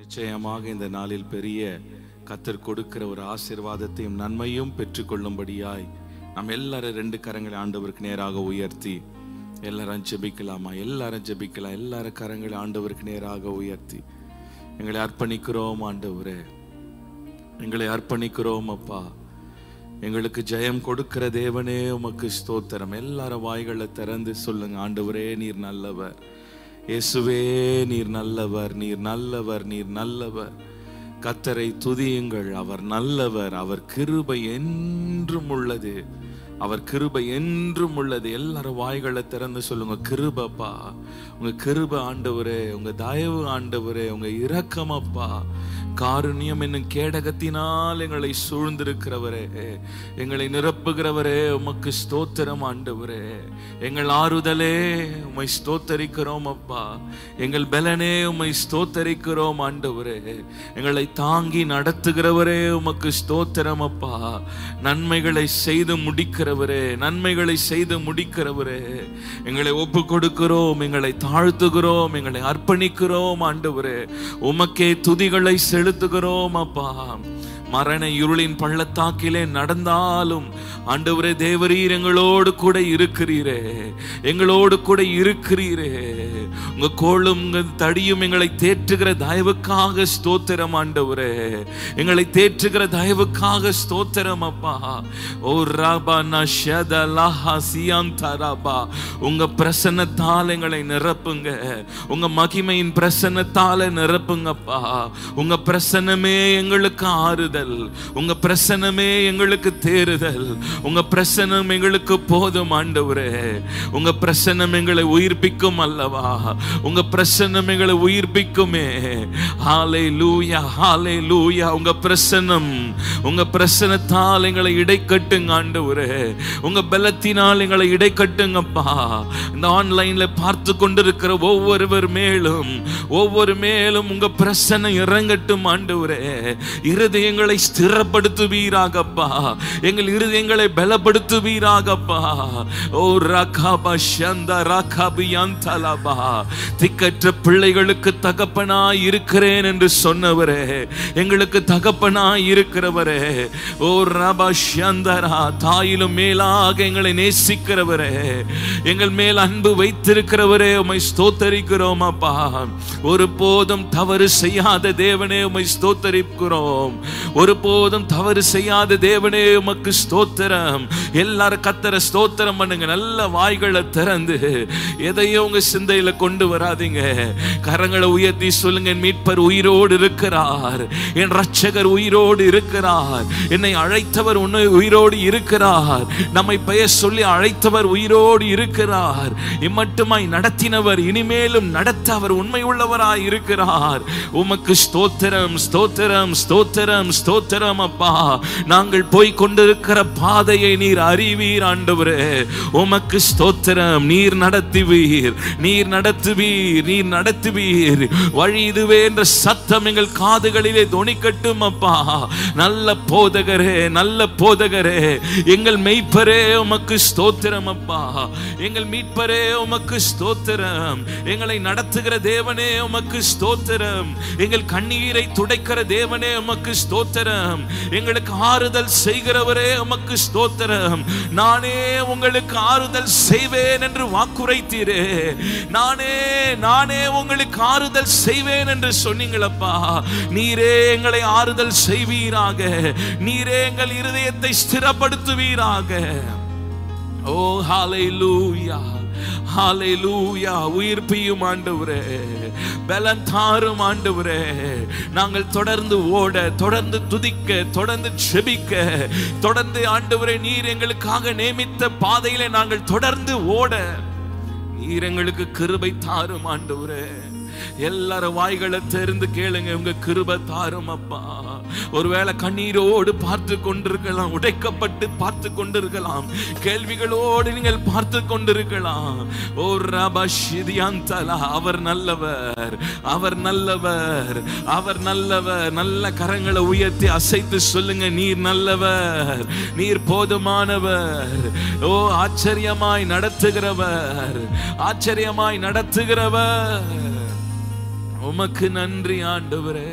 நிச்சயமாக இந்த நாளில் பெரிய கத்தர் கொடுக்கிற ஒரு ஆசீர்வாதத்தையும் நன்மையும் பெற்றுக்கொள்ளும்படியாய் நாம் எல்லாரும் ரெண்டு கரங்களை ஆண்டவருக்கு நேராக உயர்த்தி எல்லாரும் ஜெபிக்கலாமா எல்லாரும் ஜெபிக்கலாம் எல்லாரும் கரங்களை ஆண்டவருக்கு நேராக உயர்த்தி எங்களை அர்ப்பணிக்கிறோம் ஆண்டவரே எங்களை அர்ப்பணிக்கிறோம் அப்பா எங்களுக்கு ஜெயம் கொடுக்கிற தேவனே உமக்கு ஸ்தோத்திரம் எல்லாரும் வாய்களை திறந்து சொல்லுங்க ஆண்டவரே நீர் நல்லவர் இயேசுவே நீர் நல்லவர் நீர் நல்லவர் நீர் நல்லவர் கத்தரை துதியுங்கள் அவர் நல்லவர் அவர் கிருபை என்றும் உள்ளது அவர் கிருபை என்றும் உள்ளது எல்லாரும் வாய்களை திறந்து சொல்லுங்க கிருபப்பா உங்க கிருப ஆண்டவரே உங்க தயவு ஆண்டவரே உங்க இரக்கமப்பா காருண்யம் என்னும் கேடகத்தினால் எங்களை சூழ்ந்திருக்கிறவரே எங்களை நிரப்புகிறவரே உமக்கு ஸ்தோத்திரம் ஆண்டவரே எங்கள் ஆறுதலே உம்மை ஸ்தோத்தரிக்கிறோம் அப்பா எங்கள் பலனே உம்மை ஸ்தோத்தரிக்கிறோம் ஆண்டவரே எங்களை தாங்கி நடத்துகிறவரே உமக்கு ஸ்தோத்திரம் அப்பா நன்மைகளை செய்து முடிக்கிறவரே நன்மைகளை செய்து முடிக்கிறவரே எங்களை ஒப்பு கொடுக்கிறோம் எங்களை தாழ்த்துகிறோம் எங்களை அர்ப்பணிக்கிறோம் ஆண்டவரே உமக்கே துதிகளை செலுத்துகிறோம் அப்பா மரண இருளின் பள்ளத்தாக்கிலே நடந்தாலும் ஆண்டவரே தேவரீர் எங்களோடு கூட இருக்கிறீரே எங்களோடு கூட இருக்கிறீரே உங்க கோளும் உங்க தடியும் எங்களை தேற்றுகிற தயவுக்காக ஸ்தோத்திரம் ஆண்டவரே எங்களை தேற்றுகிற தயவுக்காக ஸ்தோத்திரம் அப்பா ஓ ராபா நஷத லஹா சியாந்த ராபா உங்க பிரசன்னத்தால் எங்களை நிரப்புங்க உங்க மகிமையின் பிரசன்னத்தால நிரப்புங்கப்பா உங்க பிரசன்னமே எங்களுக்கு ஆறுதல் உங்க பிரசன்னமே எங்களுக்கு தேறுதல் உங்க பிரசன்னம் எங்களுக்கு போதும் ஆண்டவரே உங்க பிரசன்னம் எங்களை உயிர்ப்பிக்கும் அல்லவா உங்க பிரசன்னம் எங்களை உயிர்ப்பிக்குமே ஹாலே லூயா ஹாலே லூயா உங்க பிரசன்னம் உங்க பிரசனத்தால் எங்களை இடைக்கட்டுங்க ஆண்டவரே உங்க பலத்தினால் எங்களை இடைக்கட்டுங்கப்பா இந்த ஆன்லைன்ல பார்த்து கொண்டிருக்கிற ஒவ்வொருவர் மேலும் ஒவ்வொரு மேலும் உங்க பிரசன்னம் இறங்கட்டும் ஆண்டவரே இருதயங்களை ஸ்திரப்படுத்துவீராகப்பா எங்கள் இருதயங்களை பலப்படுத்துவீராகப்பா ஓ ரகாபா சந்த ரகாபியந்தலபா திக்கற்ற பிள்ளைகளுக்கு தகப்பனாய் இருக்கிறேன் என்று சொன்னவரே எங்களுக்கு தகப்பனாய் இருக்கிறவரே ஓ ரபா சந்தரா தாயிலும் மேலாக எங்களை நேசிக்கிறவரே எங்கள் மேல் அன்பு வைத்திருக்கிறவரே உமை ஸ்தோத்தரிக்கிறோம் அப்பா ஒரு போதும் தவறு செய்யாத தேவனே உமை ஸ்தோத்தரிக்கிறோம் ஒரு போதும் தவறு செய்யாத தேவனே உமக்கு ஸ்தோத்திரம் எல்லாரும் கத்தர ஸ்தோத்திரம் பண்ணுங்க நல்ல வாய்களை திறந்து எதையும் உங்க சிந்தையில கொண்டு வராதீங்க கரங்களை உயர்த்தி சொல்லுங்க என் மீட்பர் உயிரோடு இருக்கிறார் என் ரட்சகர் உயிரோடு இருக்கிறார் என்னை அழைத்தவர் உன்னை உயிரோடு இருக்கிறார் நம்மை பெயர் சொல்லி அழைத்தவர் உயிரோடு இருக்கிறார் இம்மட்டுமாய் நடத்தினவர் இனிமேலும் நடத்த அவர் உண்மை உள்ளவராய் இருக்கிறார் உமக்கு ஸ்தோத்திரம் ஸ்தோத்திரம் ஸ்தோத்திரம் ஸ்தோத்திரம் அப்பா நாங்கள் போய் கொண்டிருக்கிற பாதையை நீர் அறிவீர் ஆண்டவரே உமக்கு ஸ்தோத்திரம் நீர் நடத்துவீர் நீர் நடத்துவீர் நீர் நடத்துவீர் வழி இதுவே என்ற சத்தம் எங்கள் காதுகளிலே தொனிக்கட்டும் அப்பா நல்ல போதகரே நல்ல போதகரே எங்கள் மெய்ப்பரே உமக்கு ஸ்தோத்திரம் அப்பா எங்கள் மீட்பரே உமக்கு ஸ்தோத்திரம் எங்களை நடத்துகிற தேவனே உமக்கு ஸ்தோத்திரம் எங்கள் கண்ணீரை துடைக்கிற தேவனே உமக்கு ஸ்தோத்திரம் எங்களுக்கு ஆறுதல் செய்கிறவரே உமக்கு ஸ்தோத்திரம் நானே உங்களுக்கு ஆறுதல் செய்வேன் என்று வாக்குரைத்தீரே நானே நானே உங்களுக்கு ஆறுதல் செய்வேன் என்று சொன்னீங்களப்பா நீரே எங்களை ஆறுதல் செய்வீராக நீரே எங்கள் இருதயத்தை ஸ்திரப்படுத்துவீராக ஓ ஹalleluya ஹalleluya உயிர்ப்பியும் ஆண்டவரே பலன் தாரும் ஆண்டவரே நாங்கள் தொடர்ந்து ஓட தொடர்ந்து துதிக்க தொடர்ந்து செபிக்க தொடர்ந்து ஆண்டவரே நீர் எங்களுக்காக நியமித்த பாதையிலே நாங்கள் தொடர்ந்து ஓட நீர் எங்களுக்கு கிருபை தாரும் ஆண்டவரே எல்லாரும் வாய்களை தெரிந்து கேளுங்க உங்க கிருபை தாரும் அப்பா ஒருவேளை கண்ணீரோடு பார்த்து கொண்டிருக்கலாம் உடைக்கப்பட்டு பார்த்து கொண்டிருக்கலாம் கேள்விகளோடு நீங்கள் பார்த்து கொண்டிருக்கலாம் ஓ ரபஷிதியாந்தலா அவர் நல்லவர் அவர் நல்லவர் அவர் நல்லவர் நல்ல கரங்களை உயர்த்தி அசைத்து சொல்லுங்க நீர் நல்லவர் நீர் போதுமானவர் ஓ ஆச்சரியமாய் நடத்துகிறவர் ஆச்சரியமாய் நடத்துகிறவர் உமக்கு நன்றி ஆண்டவரே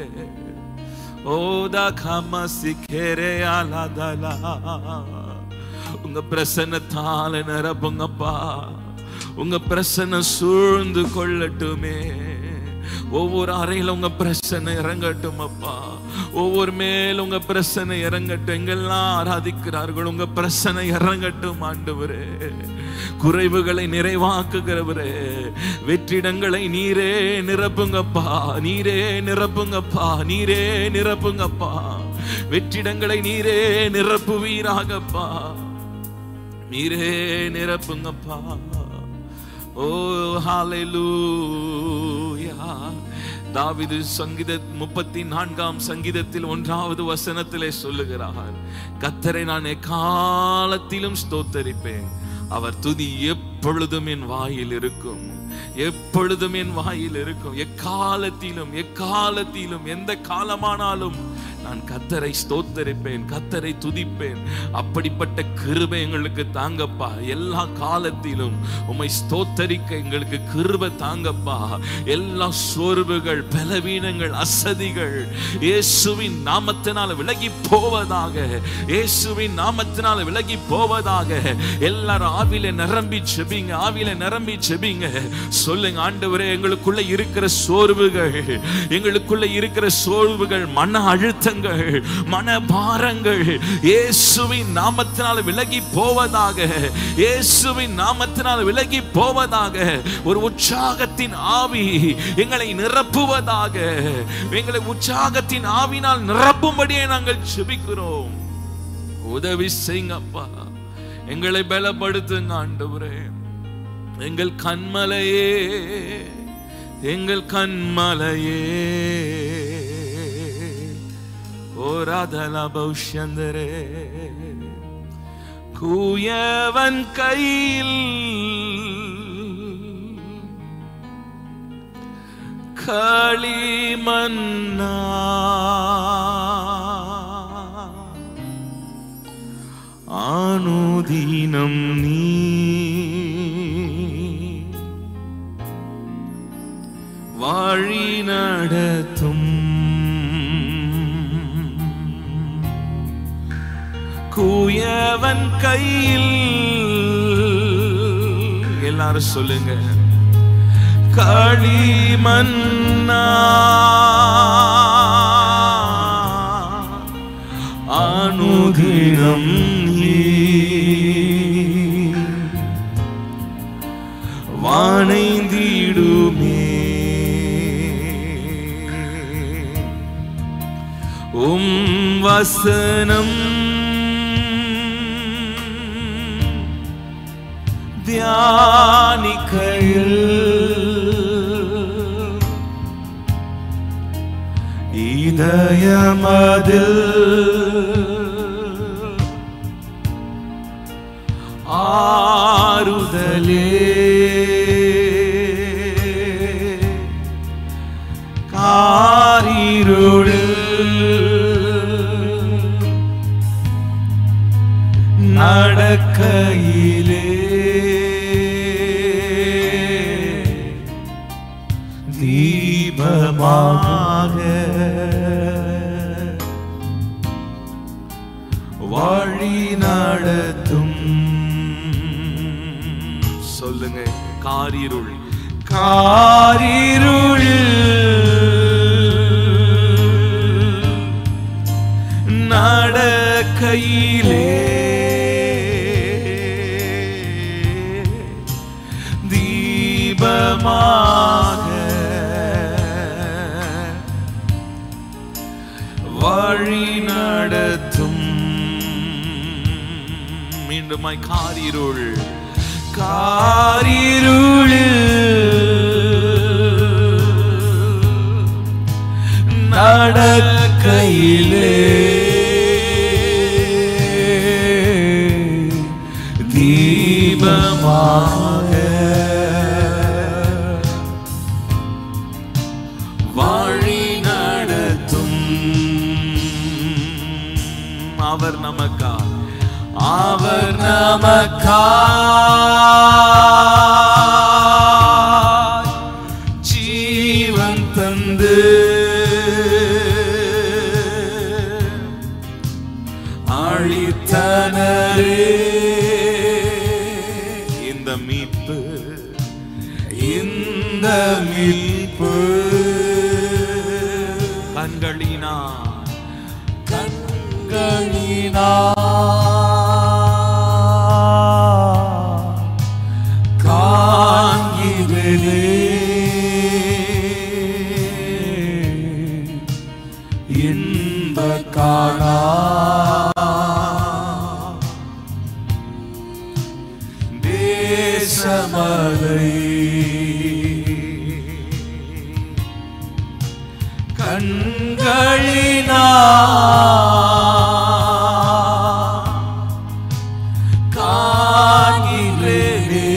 ஓதா கம சிக்கேரே அலதலா உங்க பிரசன்னத்தால நிரப்புங்கப்பா உங்க பிரசன்ன சூழ்ந்து கொள்ளட்டுமே ஒவ்வொரு அறையில உங்க பிரசனை இறங்கட்டும் அப்பா ஒவ்வொரு மேல் உங்க பிரசனை இறங்கட்டும் எங்கெல்லாம் ஆராதிக்கிறார்கள் உங்க பிரசனை இறங்கட்டும் ஆண்டவரே குறைவுகளை நிறைவாக்குகிறவரே வெற்றிடங்களை நீரே நிரப்புங்கப்பா நீரே நிரப்புங்கப்பா நீரே நிரப்புங்கப்பா வெற்றிடங்களை நீரே நிரப்புவீராகப்பா நீரே நிரப்புங்கப்பா ஓ ஹalleluya தாவீது சங்கீத முப்பத்தி நான்காம் சங்கீதத்தில் ஒன்றாவது வசனத்திலே சொல்லுகிறார் கத்தரை நான் எக்காலத்திலும் ஸ்தோத்தரிப்பேன் அவர் துதி எப்பொழுதும் என் வாயில் இருக்கும் எப்பொழுதும் என் வாயில் இருக்கும் எக்காலத்திலும் எக்காலத்திலும் எந்த காலமானாலும் நான் கத்தரை ஸ்தோத்தரிப்பேன் கத்தரை துதிப்பேன் அப்படிப்பட்ட கிருபை எங்களுக்கு தாங்கப்பா எல்லா காலத்திலும் உம்மை ஸ்தோத்தரிக்க எங்களுக்கு கிருபை தாங்கப்பா எல்லா சோர்வுகள் பலவீனங்கள் அசதிகள் இயேசுவின் நாமத்தினால விலகி போவதாக இயேசுவின் நாமத்தினால விலகி போவதாக எல்லாரும் ஆவில நிரம்பி செபிங்க ஆவில நிரம்பி செபிங்க சொல்லுங்க ஆண்டவரே எங்களுக்குள்ள இருக்கிற சோர்வுகள் எங்களுக்குள்ள இருக்கிற சோர்வுகள் மன அழுத்தங்கள் மன பாரங்கள் இயேசுவின் நாமத்தினால் விலகி போவதாக இயேசுவின் நாமத்தினால் விலகி போவதாக ஒரு உற்சாகத்தின் ஆவி எங்களை நிரப்புவதாக எங்களை உற்சாகத்தின் ஆவினால் நிரப்பும்படியே நாங்கள் செபிக்கிறோம் உதவி செய்யுங்கப்பா எங்களை பலப்படுத்துங்க ஆண்டவரே எங்கள் கண்மலையே எங்கள் கண்மலையே ஓராதல பௌஷ்யந்தரே கூயவன் கையில் களிமன்னா ஆனுதீனம் நீ வழி நடத்தும் கூயவன் கையில் எல்லாரும் சொல்லுங்க களிமன்னா அனுதினம் நீ வானைந்திடுமே உம் வசனம் தியானிக்கையில் இதயமதில் ஆறுதலே காரிருளில் நடக்கையிலே தீபமாக வழி நடத்தும் சொல்லுங்க காரிருள் காரிருள் நடக்கையிலே தீபமாக வழி நடத்தும் மீண்டுமாய் காரிருள் காரிருள் நடக்கையிலே தீபமாக வழி நடத்தும் அவர் நமக்கா அவர் நமக்கா ஜீவன் மீட்பு கண்களினா கண்களினா காண்கிறதே இன்ப காணா தேசமதை கண்களினா காண்கிறதே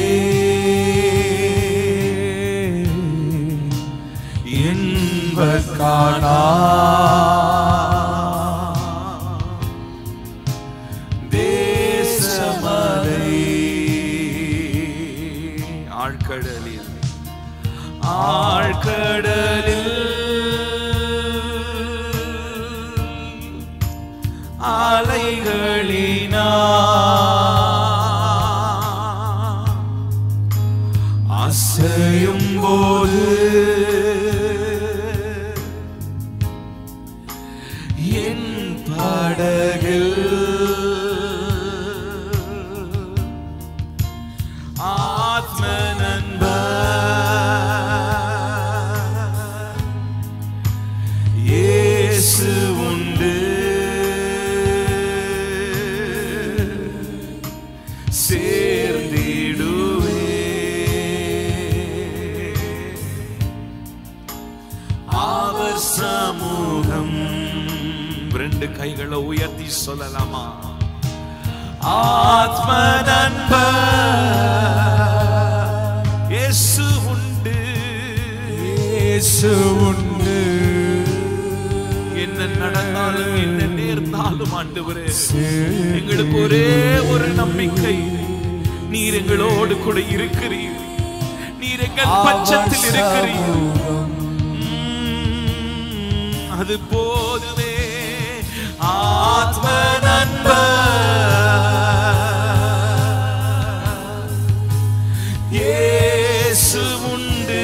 இன்ப காணா தேசமதை ஆழ்கடலில் ஆழ்கடலில் அலைகளினா அசையும் போது என் படகில் ஆத்ம நண்பர் இயேசு உண்டு சேர்ந்திடுவே அவர் சமூகம் ரெண்டு கைகளை உயர்த்தி சொல்லலாமா ஆத்ம நண்பர் இயேசு உண்டு இயேசு உண்டு என்ன நடந்தாலும் என்ன நேர்ந்தாலும் ஆண்டவரே எங்களுக்கு ஒரே ஒரு நம்பிக்கை நீர் எங்களோடு கூட இருக்கிறீர் நீர் எங்கள் பட்சத்தில் இருக்கிறீர் உம், அது போதுமே ஆத்ம நண்பர் இயேசு உண்டு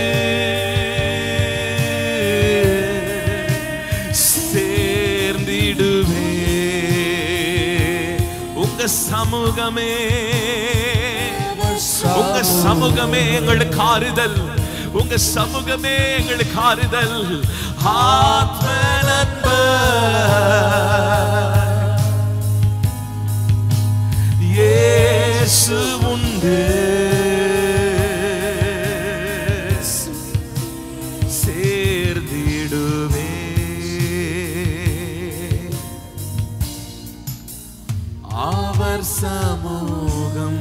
சேர்ந்திடுவே உங்க சமூகமே உங்க சமூகமே எங்களுக்கு ஆறுதல் உங்க சமூகமே எங்களுக்கு ஆறுதல் ஆத்ம நண்பர் இயேசு உண்டு சேர்ந்திடுவே அவர் சமூகம்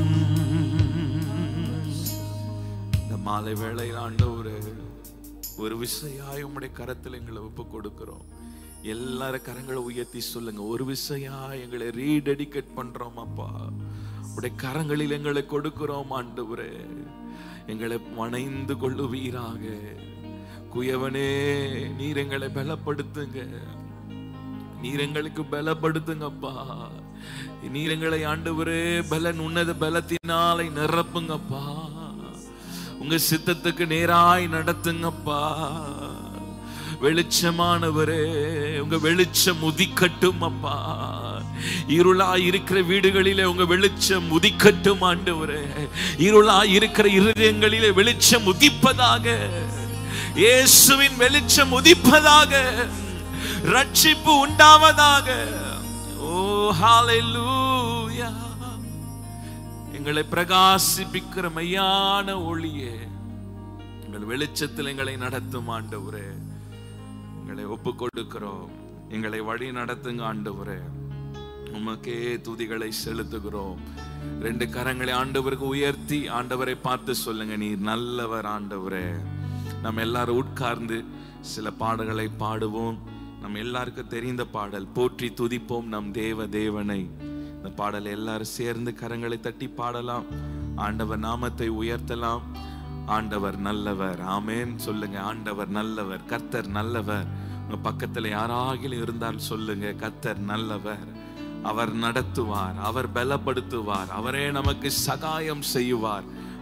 இந்த மாலை வேளையில் ஆண்டவரே ஒரு விசையாய் உம்முடைய கரத்தில் எங்களை ஒப்பு கொடுக்கிறோம் எல்லார கரங்களை உயர்த்தி சொல்லுங்க ஒரு விசையா எங்களை ரீடெடிகேட் பண்றோம் அப்பா உடைய கரங்களில் எங்களை கொடுக்கிறோம் ஆண்டவரே எங்களை வணைந்து கொள்ளுவீராக குயவனே நீர் எங்களை பலப்படுத்துங்க நீர் எங்களுக்கு பலப்படுத்துங்கப்பா நீர் எங்களை ஆண்டவரே பலன் உன்னத பலத்தினாலை நிரப்புங்கப்பா உங்க சித்தத்துக்கு நேராய் நடத்துங்கப்பா வெளிச்சமானவரே உங்க வெளிச்சம் உதிக்கட்டும் அப்பா இருளா இருக்கிற வீடுகளிலே உங்க வெளிச்சம் உதிக்கட்டும் ஆண்டவரே இருளா இருக்கிற இருதயங்களிலே வெளிச்சம் உதிப்பதாக இயேசுவின் வெளிச்சம் உதிப்பதாக ரட்சிப்பு உண்டாவதாக ஓ ஹalleluya எங்களை பிரகாசிப்பிக்கிற மையான ஒளியே எங்கள் வெளிச்சத்தில் எங்களை நடத்தும் ஆண்டவரே எங்களை ஒப்பு கொடுக்கிறோம் எங்களை வழி நடத்துங்க ஆண்டவரே உமக்கே துதிகளை செலுத்துகிறோம் ரெண்டு கரங்களை ஆண்டவருக்கு உயர்த்தி ஆண்டவரை பார்த்து சொல்லுங்க நீர் நல்லவர் ஆண்டவரே நம்ம எல்லாரும் உட்கார்ந்து சில பாடல்களை பாடுவோம் நம்ம எல்லாருக்கும் தெரிந்த பாடல் போற்றி துதிப்போம் நம் தேவ தேவனை இந்த பாடலை எல்லாரும் சேர்ந்து கரங்களை தட்டி பாடலாம் ஆண்டவர் நாமத்தை உயர்த்தலாம் ஆண்டவர் நல்லவர் ஆமேன் சொல்லுங்க ஆண்டவர் நல்லவர் கர்த்தர் நல்லவர் உங்க பக்கத்துல யாராகிலும் இருந்தால் சொல்லுங்க கர்த்தர் நல்லவர் அவர் நடத்துவார் அவர் பலப்படுத்துவார் அவரே நமக்கு சகாயம் செய்வார்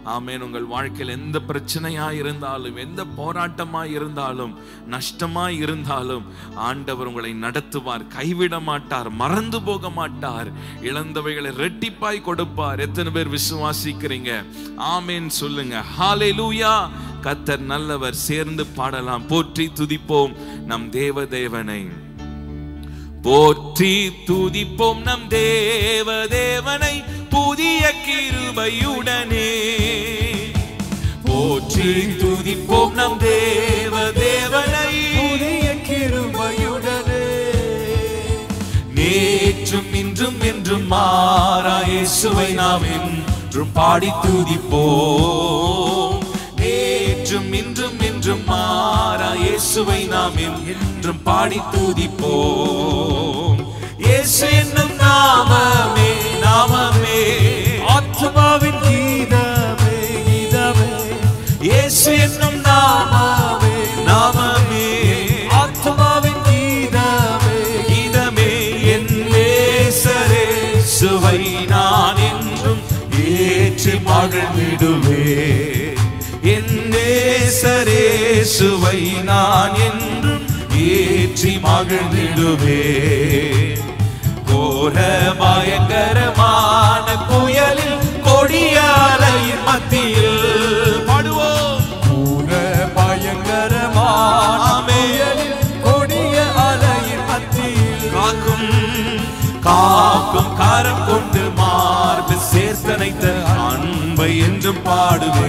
ஆமென் உங்கள் வாழ்க்கையில் எந்த பிரச்சனையா இருந்தாலும் எந்த போராட்டமா இருந்தாலும் நஷ்டமா இருந்தாலும் ஆண்டவர் உங்களை நடத்துவார் கைவிட மாட்டார் மறந்து போக மாட்டார் இழந்தவைகளை ரெட்டிப்பாய் கொடுப்பார் எத்தனை பேர் விசுவாசிக்கிறீங்க ஆமென் சொல்லுங்க ஹalleluya கத்தர் நல்லவர் சேர்ந்து பாடலாம் போற்றி துதிப்போம் நம் தேவ தேவனை போற்றி துதிப்போம் நம் தேவ தேவனை புதிய கிருபையுடனே போற்றி துதிப்போம் நம் தேவ தேவனை புதிய கிருபையுடனே நேற்றும் இன்றும் என்றும் மாறா இயேசுவை நாம் என்றும் பாடி துதிப்போம் நேற்றும் இன்றும் என்றும் மாறா இயேசுவை நாம் என்றும் பாடி துதிப்போம் இயேசு என்னும் நாமமே நாமமே ஆத்மாவின் கீதமே கீதமே இயேசு என்னும் நாமமே நாமமே ஆத்மாவின் கீதமே இதமே என் நேசரே சுவை நான் என்றும் ஏற்றி மகிழ்ந்திடுவே என் நேசரே சுவை நான் என்றும் ஏற்றி மகிழ்ந்திடுவே கோர பயங்கரமான புயலில் கொடிய அலையின் மத்தியில் பாடுவோம் பூர பயங்கரமான ஆமென். கொடிய அலையின் மத்தியில் காக்கும் காக்கும் காரம் கொண்டு மார்பு சேர்த்தனைத்த அன்பை என்றும் பாடுவே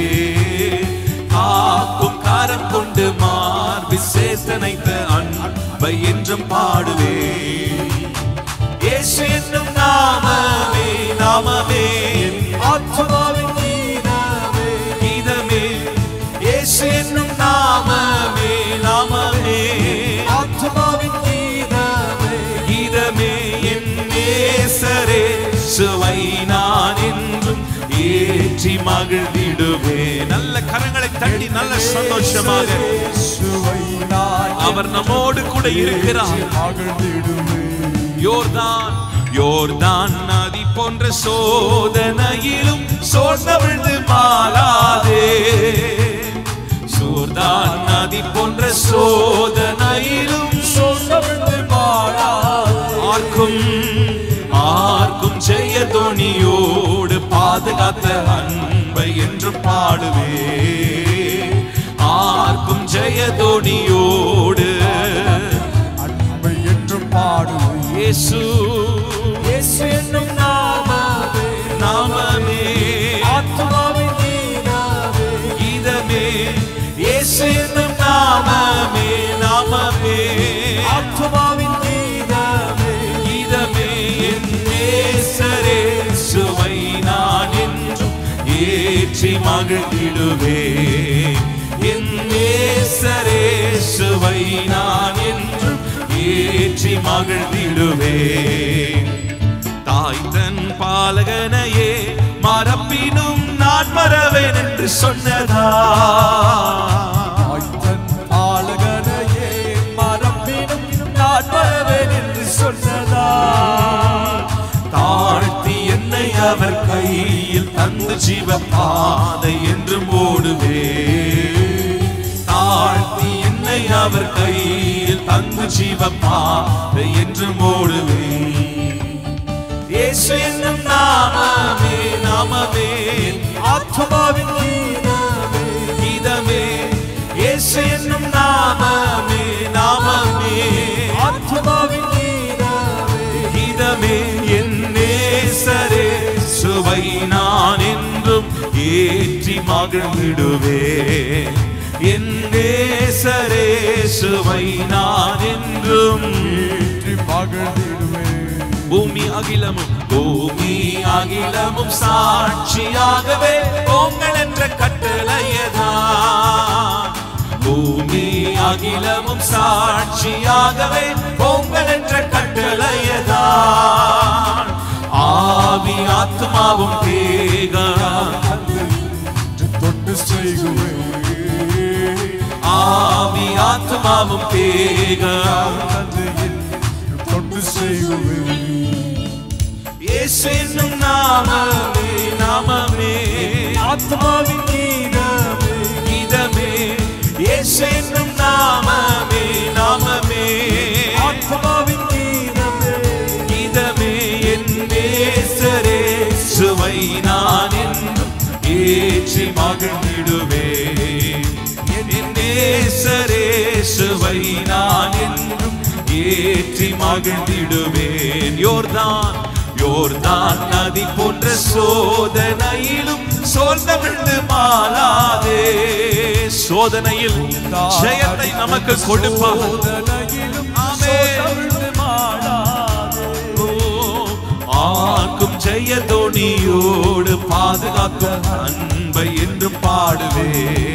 காக்கும் காரம் கொண்டு மார்பு சேர்த்தனைத்த அன்பை என்றும் பாடுவே இயேசு என்னும் நாமமே நாமமே ஆத்மாவின் கீதமே கீதமே இயேசு என்னும் நாமமே நாமமே ஆத்மாவின் கீதமே கீதமே என் நேசரே சுவை நான் என்றும் ஏற்றி மகிழ்ந்திடுவே நல்ல கரங்களை தட்டி நல்ல சந்தோஷமாக சுவை நான் அவர் நம்மோடு கூட இருக்கிறார் மகிழ்ந்திடுவே யோர்தான் யோர்தான் நதி போன்ற சோதனையிலும் சோர்ந்தவிழ்ந்து மாறாதே சோர்தான் நதி போன்ற சோதனையிலும் சொன்னவிழ்ந்து மாறாதே ஆர்க்கும் ஆர்க்கும் ஜெய துணியோடு பாதுகாத்த அன்பை என்று பாடுவே ஆர்க்கும் ஜெய துணியோடு அன்பை என்று பாடுவே இயேசு இயேசு என்னும் நாமமே நாமமே ஆத்மாவின் கீதமே கீதமே இயேசு என்னும் நாமமே நாமமே ஆத்மாவின் கீதமே கீதமே என் நேசரே சுவை நான் என்றும் ஏற்றி மகிழ்ந்திடுவே என் நேசரே சுவை நான் என்றும் ஏற்றி மகிழ்ந்திடுவே தாய் தன் பாலகனையே மறப்பினும் நான் மறவேன் என்று சொன்னதா ஆய்தன் ஆளுகனையே மறப்பினும் நான் வரவேன் என்று சொன்னதா தாழ்த்தி என்னை அவர் கையில் தந்து ஜீவ பாதை என்றும் ஓடுவே தாழ்த்தி என்னை அவர் கையில் தந்து ஜீவ பாதை என்றும் ஓடுவே இயேசு என்னும் நாமமே நாமமே ஆத்மாவின் கீதமே கீதமே இயேசு என்னும் நாமமே நாமமே ஆத்மாவின் கீதமே கீதமே என் நேசரே சுவை நான் என்றும் ஏற்றி மகிழ்ந்திடுவே என் நேசரே சுவை நான் என்றும் ஏற்றி மகிழ்ந்திடுவே பூமி அகிலமும் பூமி அகிலமும் சாட்சியாகவே பொங்கல் என்ற கட்டளையதான் பூமி அகிலமும் சாட்சியாகவே பொங்கல் என்ற கட்டளையதான் ஆவி ஆத்மாவும் தேக என்று தொட்டு செய்குவே ஆவி ஆத்மாவும் தேக தொட்டு செய்குவே இயேசு என்னும் நாமமே நாமமே ஆத்மாவின் கீதமே கீதமே இயேசு என்னும் நாமமே நாமமே ஆத்மாவின் கீதமே கீதமே என் நேசரே சுவை நான் என்றும் ஏற்றி மகிழ்ந்திடுவே என் நேசரே சுவை நான் என்றும் ஏற்றி மகிழ்ந்திடுவேன் யோர்தான் யோர்தான் நதி போன்ற சோதனையிலும் சோர்ந்த விழுந்து மாளாதே சோதனையில் ஜெயத்தை நமக்கு கொடுப்பார் சோதனையிலும் ஆமென். சோதவிழ்ந்து மாளாதே. ஆக்கும் ஜெய தோணியோடு பாதுகாக்கும் அன்பை என்றும் பாடுவே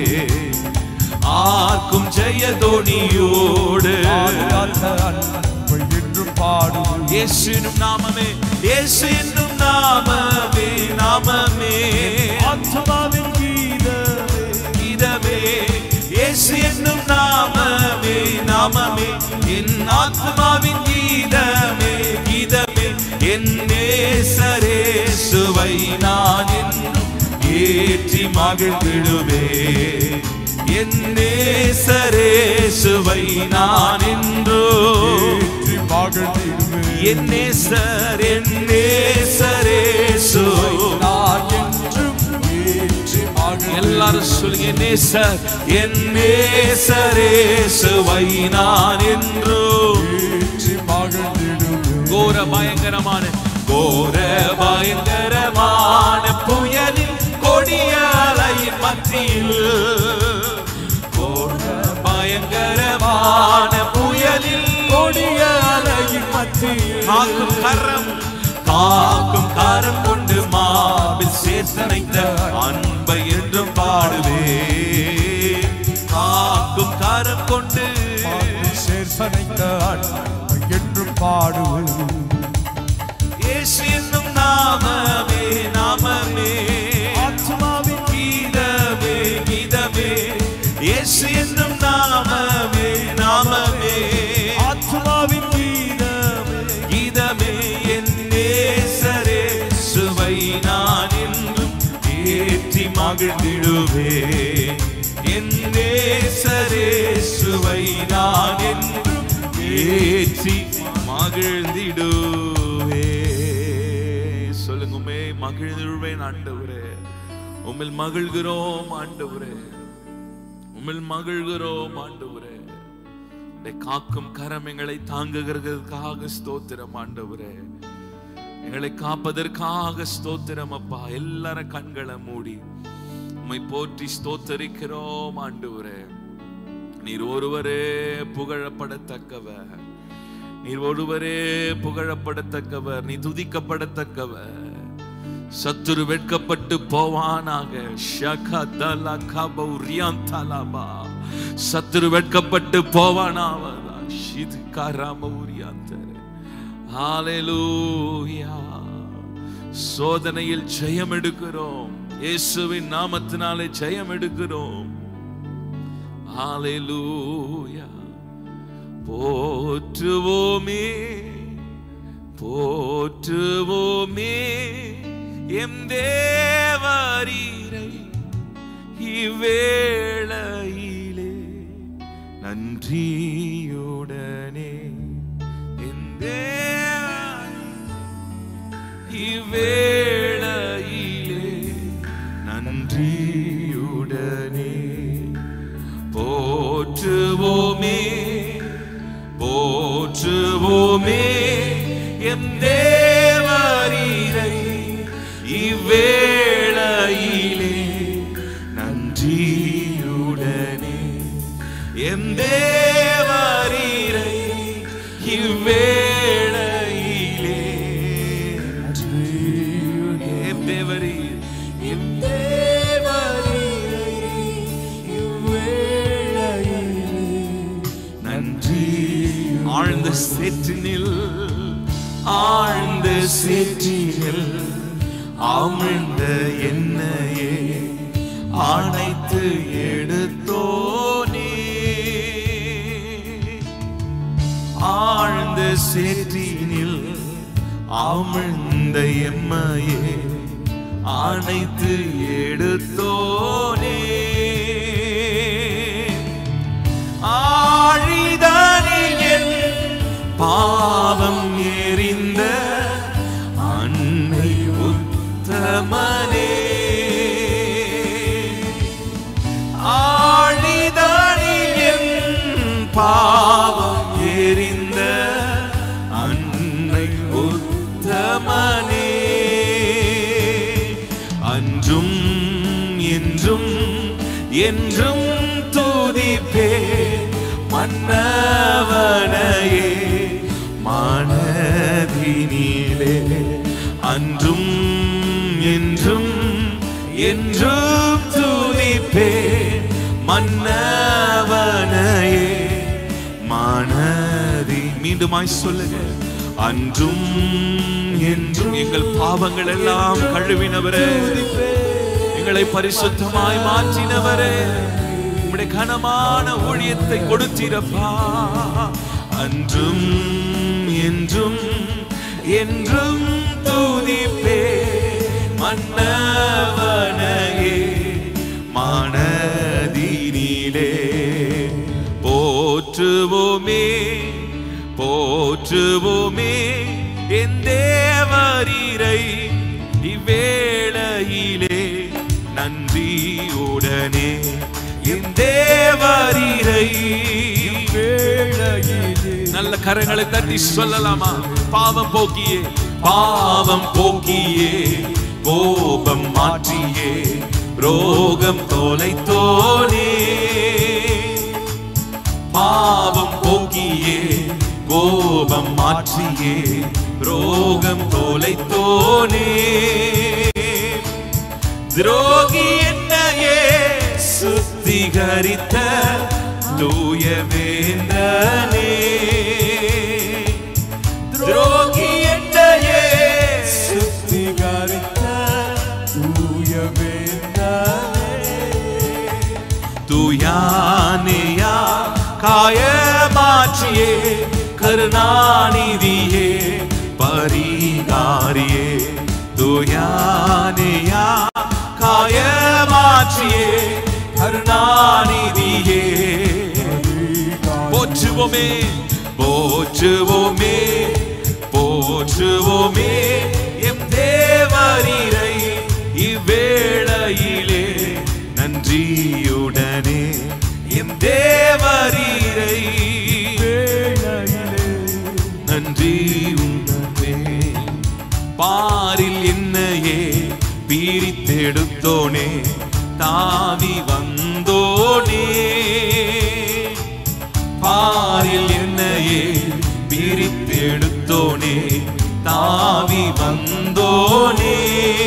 ஆக்கும் ஜெய தோணியோடு பாதுகாத்த அன்பை என்றும் பாடுவோம் இயேசு என்னும் நாமமே இயேசு என்னும் நாமமே நாமமே ஆத்மாவின் கீதமே இதமே இயேசு என்னும் நாமமே நாமமே என் ஆத்மாவின் கீதமே கீதமே என் நேசரே சுவை நான் என்றும் ஏற்றி மகிழ்ந்திடுவே என் நேசரே சுவை நான் என்றோ ஏற்றி மகிழ்ந்திடுவே என் நேசர் என் நேசரே சுவை நான் என்றும் ஏற்றி மகிழ்ந்திடுவே எல்லாரும் சொல்லுங்க நேசர் என் நேசரே சுவை நான் என்றோ ஏற்றி மகிழ்ந்திடுவே கோர பயங்கரமான கோர பயங்கரமான புயலில் கொடிய அலையின் மத்தியில் கோர பயங்கரமான புயலில் கொடிய அலையின் மத்தியில் காக்கும் கரம் காக்கும் கரம் கொண்டு மாவில் சேர்த்தனைத்த அன்பை என்றும் பாடுவே காக்கும் கரம் கொண்டு சேர்த்தனைத்த அன்பை என்றும் பாடுவேன் இயேசு என்னும் நாமமே நாமமே ஆத்மாவின் கீதமே கீதமே இயேசு என்னும் நாமமே நாமமே ஆத்மாவின் கீதமே கீதமே என் நேசரே சுவை நான் என்றும் ஏற்றி மகிழ்ந்திடுவே என் நேசரே சுவை நான் என்றும் ஏற்றி மகிழ்ந்திடுவே சொல்லுங்கமே மகிழ்ந்திடுவேன் ஆண்டவரே உம்மில் மகிழ்கிறோம் ஆண்டவரே உம்மில் மகிழ்கிறோம் ஆண்டவரே உம்முடைய காக்கும் கரம் எங்களை தாங்குகிறதுக்காக ஸ்தோத்திரம் ஆண்டவரே எங்களை காப்பதற்காக ஸ்தோத்திரம் அப்பா எல்லாரும் கண்களை மூடி உம்மை போற்றி ஸ்தோத்தரிக்கிறோம் ஆண்டவரே நீர் ஒருவரே புகழப்படத்தக்கவர் நீர் ஒருவரே புகழப்படத்தக்கவர் நீ துதிக்கப்படத்தக்கவர் சத்துரு வெட்கப்பட்டு போவானாக ஷகதல கபௌரியாந்தலபா சத்துரு வெட்கப்பட்டு போவானாவதா ஷிது கராமௌரியாந்தர ஹalleluya சோதனையில் ஜெயம் எடுக்கிறோம் இயேசுவின் நாமத்தினாலே ஜெயம் எடுக்கிறோம் ஹalleluya போற்றுவோமே போற்றுவோமே எம் தேவரீரை இவ்வேளையிலே நன்றியுடனே என் தேவரீரை இவ்வேளையிலே நன்றியுடனே போற்றுவோமே போற்றுவோமே எம் தேவரீரை இவ்வேளையிலே நன்றியுடனே எம் தேவரீரை இவ்வேளையிலே எம் தேவரீர் எம் நன்றி ஆழ்ந்த சேற்றினில் ஆழ்ந்த சேற்றினில் அமிழ்ந்த என்னையே அணைத்து எடுத்தோனே ஆழ்ந்த சேற்றினில் அமிழ்ந்த எம்மையே அனைத்து எடுத்தோனே ஆழிதானில் என் பாவம் எறிந்த அன்னை உத்தமனே ஆழிதானில் என் பாவம் எறிந்த அன்னை உத்தமனே அன்றும் என்றும் என்றும் துதிப்பே மன்னவனையே மனதினிலே அன்றும் என்றும் என்றும் துதிப்பே மன்னவனையே மனதி மீண்டுமாய் சொல்லுங்க அன்றும் என்றும் எங்கள் பாவங்கள் எல்லாம் கழுவினவரே எங்களை பரிசுத்தமாய் மாற்றினவரே உம்முடைய கனமான ஊழியத்தை கொடுத்தீரப்பா அன்றும் என்றும் என்றும் துதிப்பே மன்னவனையே மனதினிலே போற்றுவோமே போற்றுவோமே என் தேவரீரை இவ்வேளையிலே நன்றியுடனே என் தேவரீரை வேளையிலே நல்ல கரங்களை தட்டி சொல்லலாமா பாவம் போக்கியே பாவம் போக்கியே கோபம் மாற்றியே ரோகம் தொலைத்தோனே பாவம் போக்கியே கோபம் மாற்றியே ரோகம் தொலைத்தோனே துரோகி என்னையே சுத்திகரித்த தூய வேந்தனே துரோகி என்னையே சுத்திகரித்த தூய வேந்தனே தூயானையா காயமாற்றியே கருணாநிதியே பரிகாரியே தூயானையா காயமாற்றியே கருணாநிதியே போற்றுவோமே போற்றுவோமே போற்றுவோமே எம் தேவரீரை இவ்வேளையிலே நன்றியுடனே எம் தேவரீரை வேளையிலே நன்றியுடனே பாரில் என்னையே பிரித்தெடுத்தோனே தாவி வந்தோனே பாரில் என்னையே பிரித்தெடுத்தோனே தாவி வந்தோனே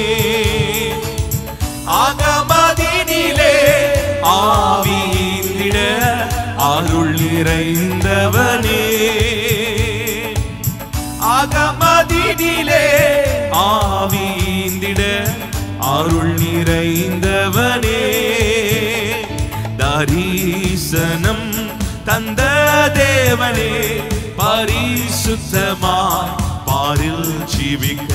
அகமதினிலே ஆவியிந்திட அருள் நிறைந்தவனே அகமதினிலே ஆவியிந்திட அருள் நிறைந்தவனே தரிசனம் தந்த தேவனே பரிசுத்தமாய் பாரில் ஜீவிக்க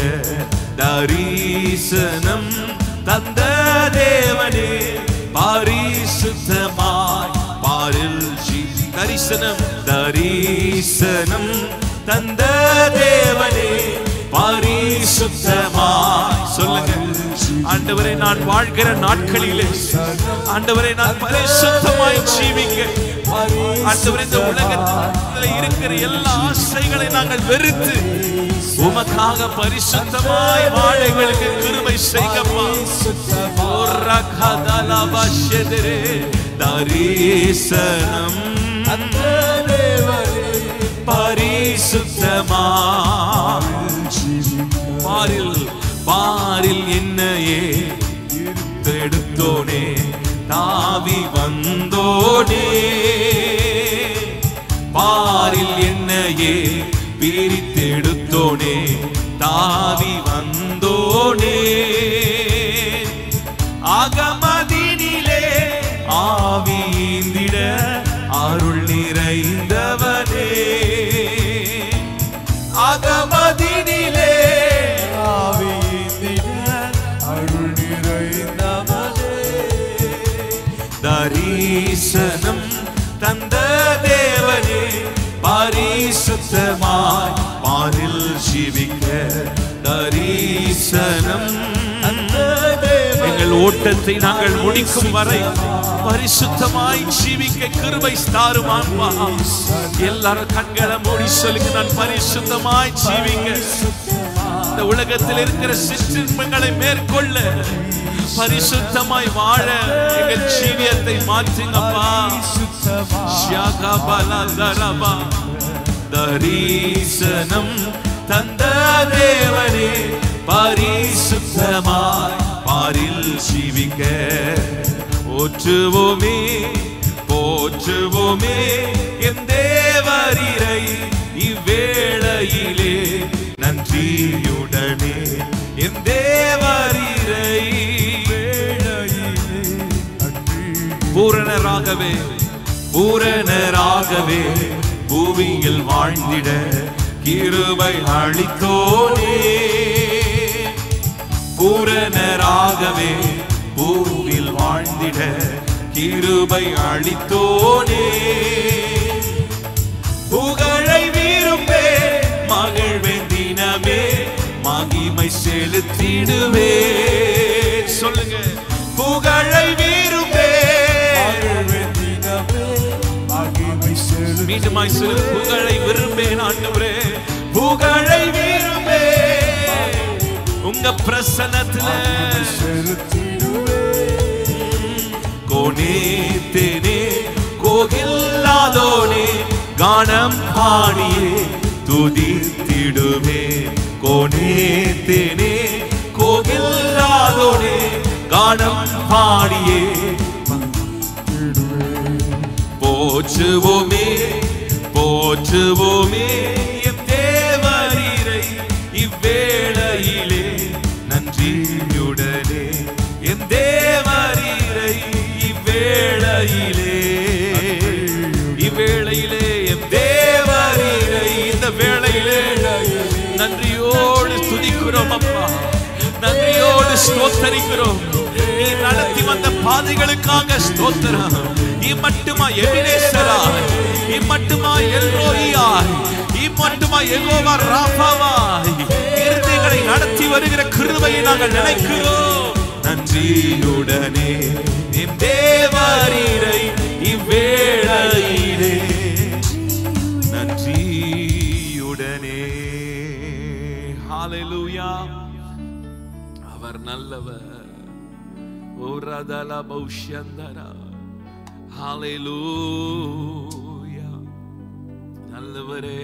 தரிசனம் தந்த தேவனே பரிசுத்தமாய் பாரில் ஜீவி தரிசனம் தரிசனம் தந்த தேவனே பரிசுத்தமாய் சொல்லுங்க ஆண்டவரே நான் வாழ்கிற நாட்களிலே ஆண்டவரே நான் பரிசுத்தமாய் ஜீவிக்க ஆண்டவரே இந்த உலகத்தில் இருக்கிற எல்லா ஆசைகளை நாங்கள் வெறுத்து உமக்காக பரிசுத்தமாய் வாழ எங்களுக்கு கிருபை செய்கப்பா ஓரகதலபஷெதிரே தரிசனம் அந்த தேவனே பரிசுத்தமா பாரில் பாரில் என்னையே எடுத்தோனே தாவி வந்தோனே பாரில் என்னையே பிரித்தெடுத்தோனே தாவி வந்தோனே அகமதினிலே ஆவிந்திட அருள் நிறைந்தவனே அகமதினிலே தரிசனம் தந்த தேவனே பரிசுத்தமாய் பாரில் ஜீவிக்க தரிசனம் தந்த தேவனே எங்கள் ஓட்டத்தை நாங்கள் முடிக்கும் வரை பரிசுத்தமாய் ஜீவிக்க கிருபை ஸ்தாரும் ஆன்மா எல்லாரும் கண்களை மூடி சொல்லுங்க நான் பரிசுத்தமாய் ஜீவிங்க இந்த உலகத்தில் இருக்கிற சிற்றின்பங்களை மேற்கொள்ள பரிசுத்தமாய் வாழ எங்கள் ஜீவியத்தை மாற்றுங்கப்பா ஷியாகாபலதரபா. தரிசனம் தந்த தேவனே பரிசுத்தமாய் பாரில் ஜீவிக்க போற்றுவோமே போற்றுவோமே என் தேவரீரை இவ்வேளையிலே நன்றியுடனே என் தேவரீரை பூரணராகவே பூரணராகவே பூமியில் வாழ்ந்திட கிருபை அளித்தோனே பூரணராகவே பூமியில் வாழ்ந்திட கிருபை அளித்தோனே புகழை விரும்பே மகிழ்வேன் தினமே மகிமை செலுத்திடுவே சொல்லுங்க புகழை விரும்பே மீண்டுமாய் சொல்லு புகழை விரும்பேன் ஆண்டவரே புகழை விரும்பே உங்க பிரசனத்துல கோனே தேனே கோகில்லாதோனே கானம் பாடியே துதித்திடுவே கோனே தேனே கோகில்லாதோனே கானம் பாடியே போற்றுவோமே போற்றுவோமே எம் தேவரீரை இவ்வேளையிலே நன்றியுடனே எம் தேவரீரை இவ்வேளையிலே இவ்வேளையிலே என் தேவரீரை இந்த வேளையிலே நன்றியோடு துதிக்கிறோம் அப்பா நன்றியோடு ஸ்தோத்தரிக்கிறோம் நீ நடத்தி வந்த பாதைகளுக்காக ஸ்தோத்திரம் இம்மட்டுமா எபினேசராய் இம்மட்டுமா எல்ரோயியாய் இம்மட்டுமா எகோவா ராஃபாவாய் இருதயங்களை நடத்தி வருகிற கிருபையை நாங்கள் நினைக்கிறோம் நன்றியுடனே எம் தேவரீரை இவ்வேளையிலே நன்றியுடனே ஹalleluya அவர் நல்லவர் ஓரதல பௌஷ்யந்தரா ஹalleluya நல்லவரே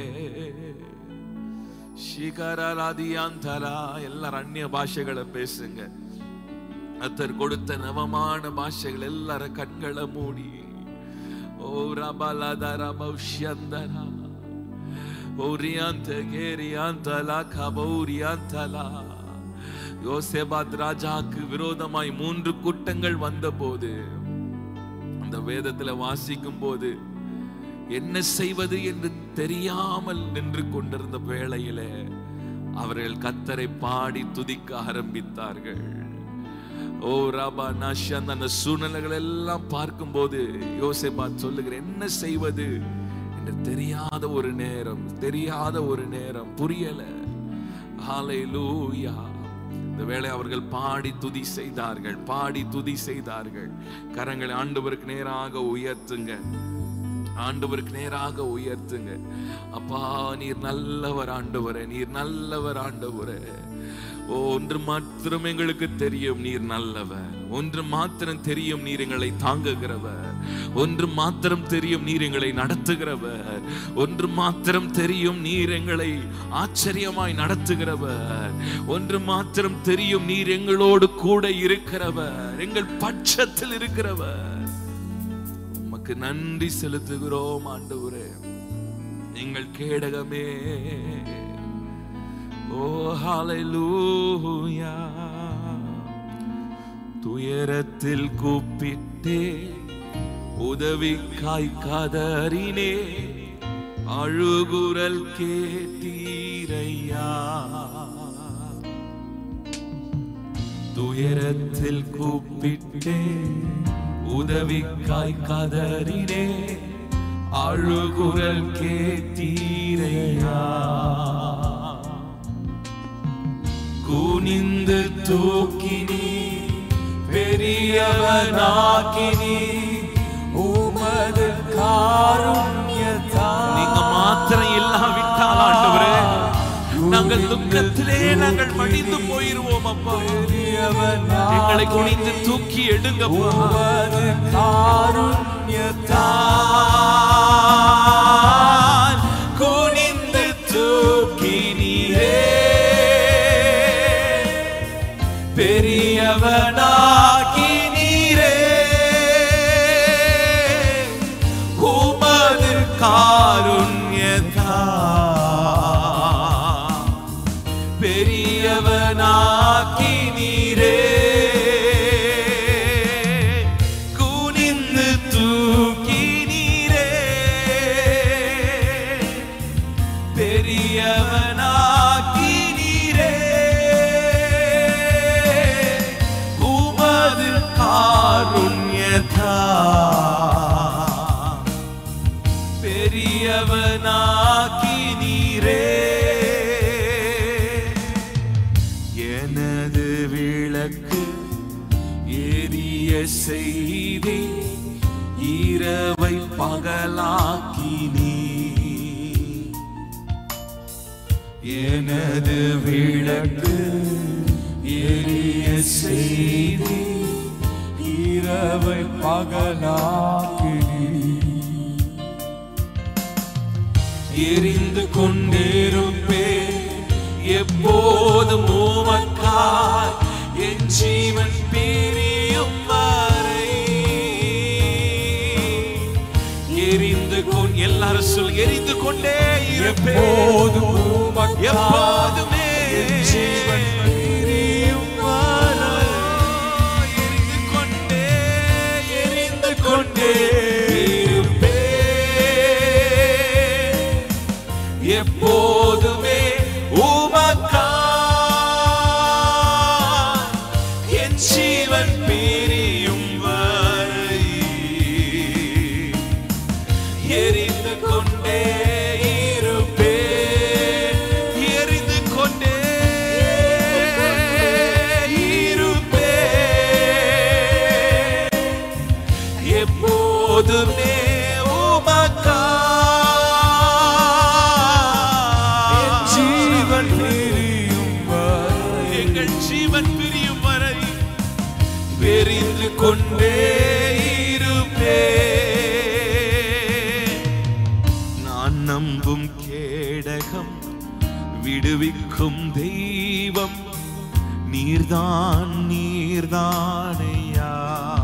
ಶಿಖರಾದಿಯಾಂತರ ಎಲ್ಲರ ಅನ್ಯ ಭಾಷೆಗಳ பேசுங்க கத்தர் கொடுத்த நவமான பாஷைகள் எல்லார கண்களை மூடி ஓ ரபலதர பௌஷ்யந்தரா ஓரியாந்த கேரியாந்தலா கபௌரியாந்தலா யோசேபாத் ராஜாக்கு விரோதமாய் மூன்று கூட்டங்கள் வந்தபோது அந்த வேதத்துல வாசிக்கும் போது என்ன செய்வது என்று தெரியாமல் நின்று கொண்டிருந்த வேளையிலே அவர்கள் கத்தரை பாடி துதிக்க ஆரம்பித்தார்கள் ஓ ராபா நாஷன் அந்த சூழ்நிலைகள் எல்லாம் பார்க்கும்போது யோசேபாத் சொல்லுகிறேன் என்ன செய்வது என்று தெரியாத ஒரு நேரம் தெரியாத ஒரு நேரம் புரியல ஹalleluya இந்த வேளை அவர்கள் பாடி துதி செய்தார்கள் பாடி துதி செய்தார்கள் கரங்களை ஆண்டவருக்கு நேராக உயர்த்துங்க ஆண்டவருக்கு நேராக உயர்த்துங்க அப்பா நீர் நல்லவர் ஆண்டவரே நீர் நல்லவர் ஆண்டவரே ஓ, ஒன்று மாத்திரம் எங்களுக்கு தெரியும் நீர் நல்லவர் ஒன்று மாத்திரம் தெரியும் நீர் எங்களை தாங்குகிறவர் ஒன்று மாத்திரம் தெரியும் நீர் எங்களை நடத்துகிறவர் ஒன்று மாத்திரம் தெரியும் நீர் எங்களை ஆச்சரியமாய் நடத்துகிறவர் ஒன்று மாத்திரம் தெரியும் நீர் எங்களோடு கூட இருக்கிறவர் எங்கள் பட்சத்தில் இருக்கிறவர் உமக்கு நன்றி செலுத்துகிறோம் ஆண்டவரே எங்கள் கேடகமே ஓ ஹalleluya துயரத்தில் கூப்பிட்டே உதவிக்காய் கதறினே அழுகுரல் கேட்டீரையா துயரத்தில் கூப்பிட்டே உதவிக்காய் கதறினே அழுகுரல் கேத்தீரையா குனிந்து தூக்கினி பெரியவனாக்கினி உமது காருண்யத்தா நீங்க மாத்திரம் இல்லாவிட்டால் ஆண்டவரே நாங்கள் துக்கத்திலே நாங்கள் மடிந்து போயிருவோம் அப்பா எங்களை குனிந்து தூக்கி எடுங்கப்பா உமது காருண்யத்தால் குனிந்து தூக்கினீரே பெரியவனாக்கினீரே உமது காருண்யத்தா பெரியவனாக்கினீரே குனிந்து தூக்கினீரே பெரியவனாக்கினீரே உமது காருண்யதா பெரியவனாக்கினீரே எனது விளக்கு எரிய செய்தி இரவை பகலாக்கினீ எனது விளக்கு எரிய செய்தி இரவை பகலாக்கினீ எரிந்து கொண்டிருப்பே எப்போதும் உமக்காய் என் ஜீவன் பிரியும் வரை எரிந்து கொண் எல்லாரும் சொல் எரிந்து கொண்டே இருப்பே எப்போதுமே ஜீவன் பிரியும் வரை எரிந்து கொண்டே எரிந்து கொண்டே இருப்பே எப்போதுமே உமக்கா என் ஜீவன் பிரியும் வரை எரிந்து கொண்டே இருப்பே எரிந்து கொண்டே இருப்பே எப்போதுமே உமக்கா ஜீவன் பிரியும் வரை எங்கள் ஜீவன் பிரியும் வரை வெறிந்து கொண்டே இருப்பே நான் நம்பும் கேடகம் விடுவிக்கும் தெய்வம் நீர்தான் நீர்தானையா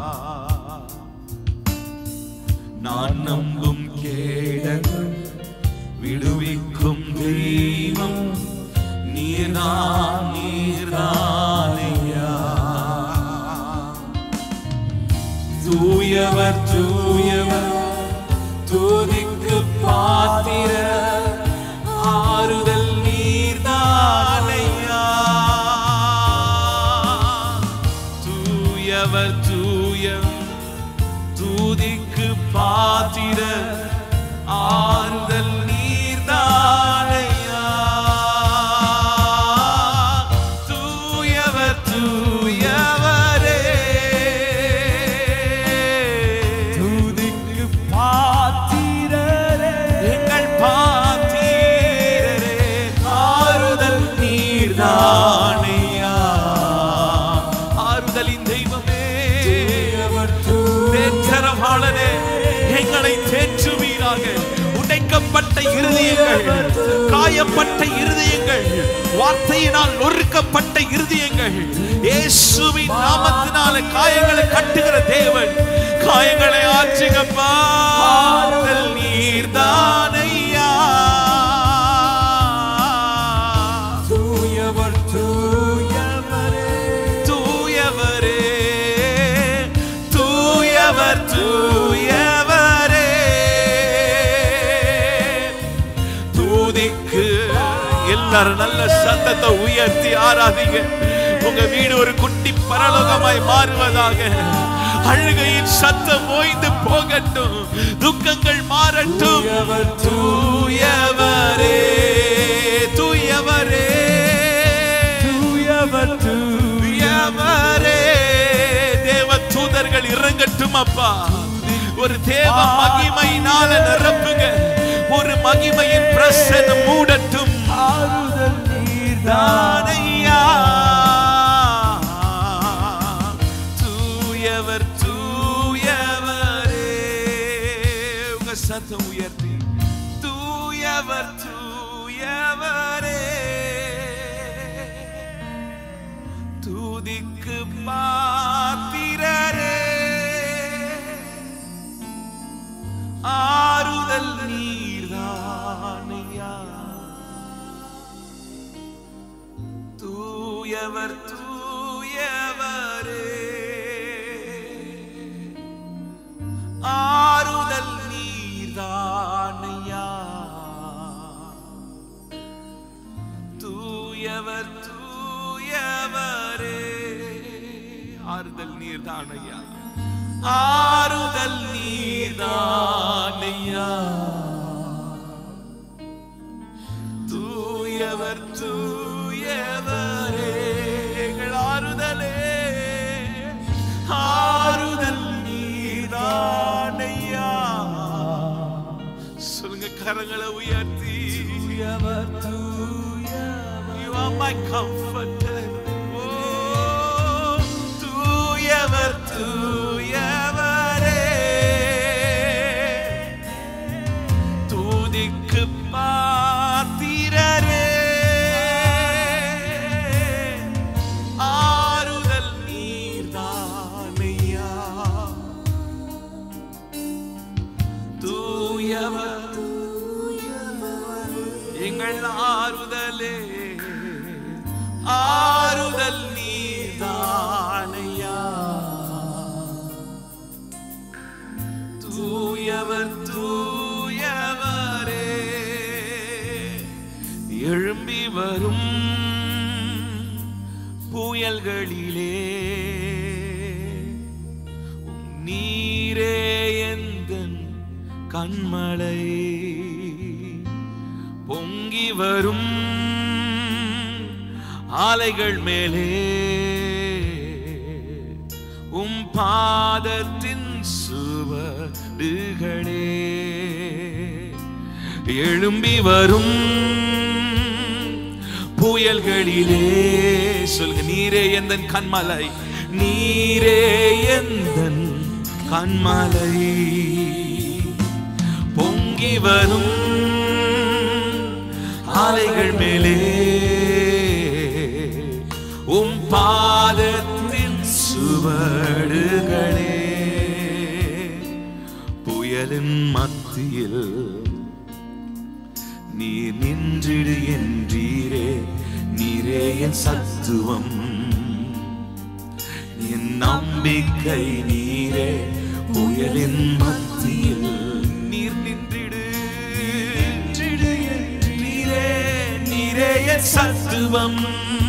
நான் நம்பும் கேடகம் விடுவிக்கும் தெய்வம் நீர்தான் நீர்தானையா தூயவர் தூயவர் தூதிக்கு பாத்திர ஆறுதல் நீர்தானையா தூயவர் தூயவர் தூதிக்கு பாத்திர ஆறுதல் நீர்தானையா தூயவர் தூயவரே துதிக்கு பாத்திரரே எங்கள் பாத்தீரரே ஆறுதல் நீர்தானையா ஆறுதலின் தெய்வமே தேற்றரவாளனே எங்களை தேற்றுவீராக உடைக்கப்பட்ட இருதயங்கள் காயப்பட்ட இருதயங்கள் வார்த்தையினால் நொறுக்கப்பட்ட இருதயங்கள் இயேசுவின் நாமத்தினால காயங்களை கட்டுகிற தேவன் காயங்களை ஆற்றுங்கப்பா ஆறுதல் நீர்தானையா தூயவர் தூயவரே தூயவரே தூயவர் தூயவரே தூதிக்கு எல்லாரும் நல்ல சத்தத்தை உயர்த்தி ஆராதிங்க உங்க வீடு ஒரு குட்டி பரலோகமாய் மாறுவதாக அழுகையின் சத்தம் ஓய்ந்து போகட்டும் துக்கங்கள் மாறட்டும் தூயவரே தூயவரே தூயவர் தூயவரே தேவ தூதர்கள் இறங்கட்டும் அப்பா ஒரு தேவ மகிமையினால நிரப்புங்க ஒரு மகிமையின் பிரசனம் மூடட்டும் ஆறுதல் நீர்தான் தானையா தூயவர் தூயவரே உங்க சத்தம் உயர்த்தி தூயவர் தூயவரே தூதிக்கு பாத்திரரே ஆறுதல் நீர்தானையா தூயவர் தூயவரே ஆறுதல் நீர்தானையா தூயவர் தூயவரே ஆறுதல் நீர்தானையா ஆறுதல் நீர்தானையா தூயவர் தூயவரே எங்கள் ஆறுதலே ஆறுதல் நீதானையா சொல்லுங்க கரங்களை உயர்த்தி தூயவர் தூயவர் You are my comforter. Oh, தூயவர் தூயவரே தூதிக்கு பாத்திரரே ஆறுதல் நீர்தானையா தூயவர் எங்கள் ஆறுதலே ஆறுதல் நீதானையா தூயவர் தூயவரே எழும்பி வரும் புயல்களிலே நீரே எந்தன் கண்மலை பொங்கி வரும் ஆலைகள் மேலே உம் பாதத்தின் சுவடுகளே எழும்பி வரும் புயல்களிலே சொல்லுங்க நீரே எந்தன் கண்மலை நீரே எந்தன் கண்மலை பொங்கி வரும் ஆலைகள் மேலே உம் பாதத்தின் சுவடுகளே புயலின் மத்தியில் நீர் நின்றிடு என்றீரே நீரே என் சத்துவம் என் நம்பிக்கை நீரே புயலின் மத்தியில் நீர் நின்றிடு நின்றிடு என்றீரே நீரே என் சத்துவம்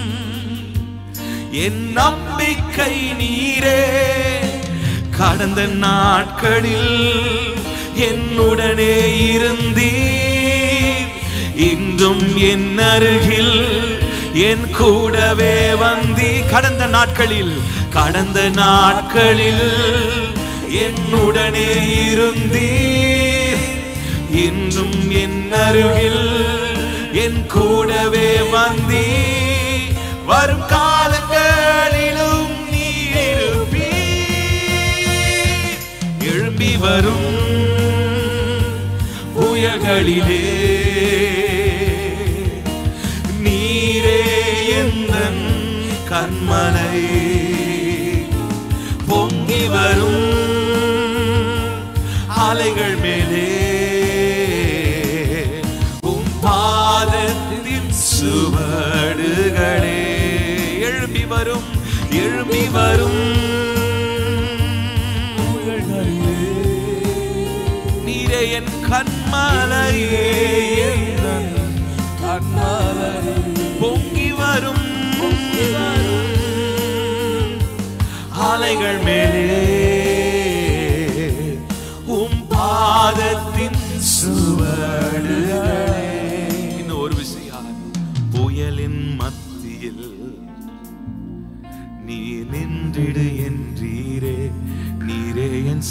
என் நம்பிக்கை நீரே கடந்த நாட்களில் என்னுடனே இருந்தீர் இன்றும் என் அருகில் என் கூடவே வந்தி கடந்த நாட்களில் கடந்த நாட்களில் என்னுடனே இருந்தீர் இன்றும் என் அருகில் என் கூடவே வந்தி வரும் காலங்களிலும் நீருப்பீர் எழும்பி வரும் புயல்களிலே நீரே எந்தன் கண்மலை பொங்கி வரும் அலைகள் மேலே உம் பாதத்தின் சுவடுகளே எழும்பி வரும் எழும்பி வரும் நீரே என் கண்மலையே எந்தன் பொங்கி வரும் அலைகள் மேலே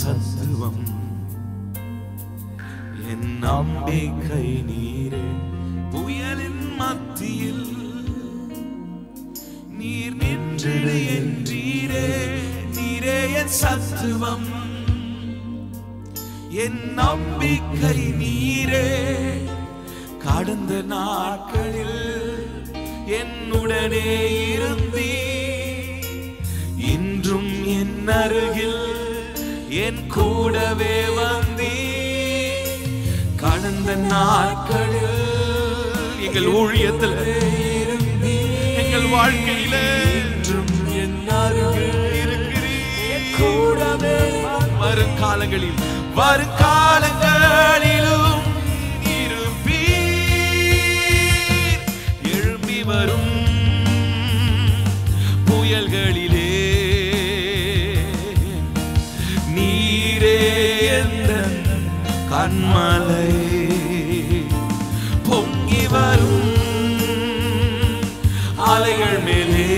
சத்துவம் என் நம்பிக்கை நீரே புயலின் மத்தியில் நீர் நின்றிடு என்றீரே நீரே என் சத்துவம் என் நம்பிக்கை நீரே கடந்த நாட்களில் என்னுடனே இருந்தீ இன்றும் என் அருகில் என் கூடவே வந்தீ கடந்த நாட்களில் எங்கள் ஊழியத்தில் எங்கள் வாழ்க்கையில என்றும் என் அருகில் இருக்கிறீர் கூடவே வருங்காலங்களில் வருங்காலங்களிலும் இருப்பீர் எழும்பி வரும் புயல்களிலே நீரே எந்த கண்மலை பொங்கி வரும் அலைகள் மேலே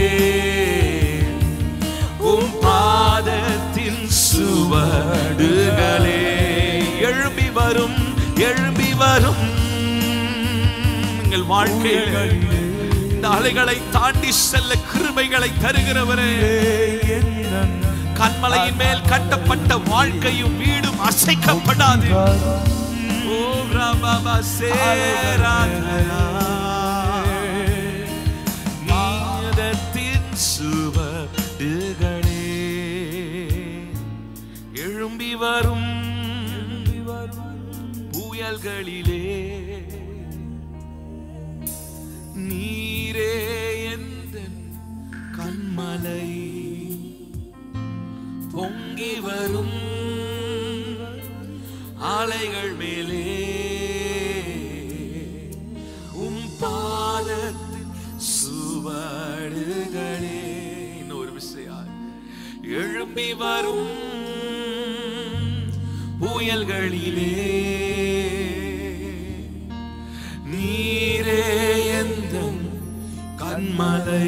உம் பாதத்தின் சுவடுகளே எழும்பி வரும் எழும்பி வரும் எங்கள் வாழ்க்கையில் இந்த அலைகளை தாண்டி செல்ல கிருபைகளை தருகிறவரே எந்தன் கண்மலையின் மேல் கட்டப்பட்ட வாழ்க்கையும் வீடும் அசைக்கப்படாது ஓ ரபாபா சேராதரா. நீதத்தின் சுவடுகளே எழும்பி வரும் புயல்களிலே நீரே எந்த கண்மலை பொங்கி வரும் அலைகள் மேலே உம் பாதத்தின் சுவடுகளே இன்னொரு விஷயம் எழும்பி வரும் புயல்களிலே நீரே எந்த கண்மலை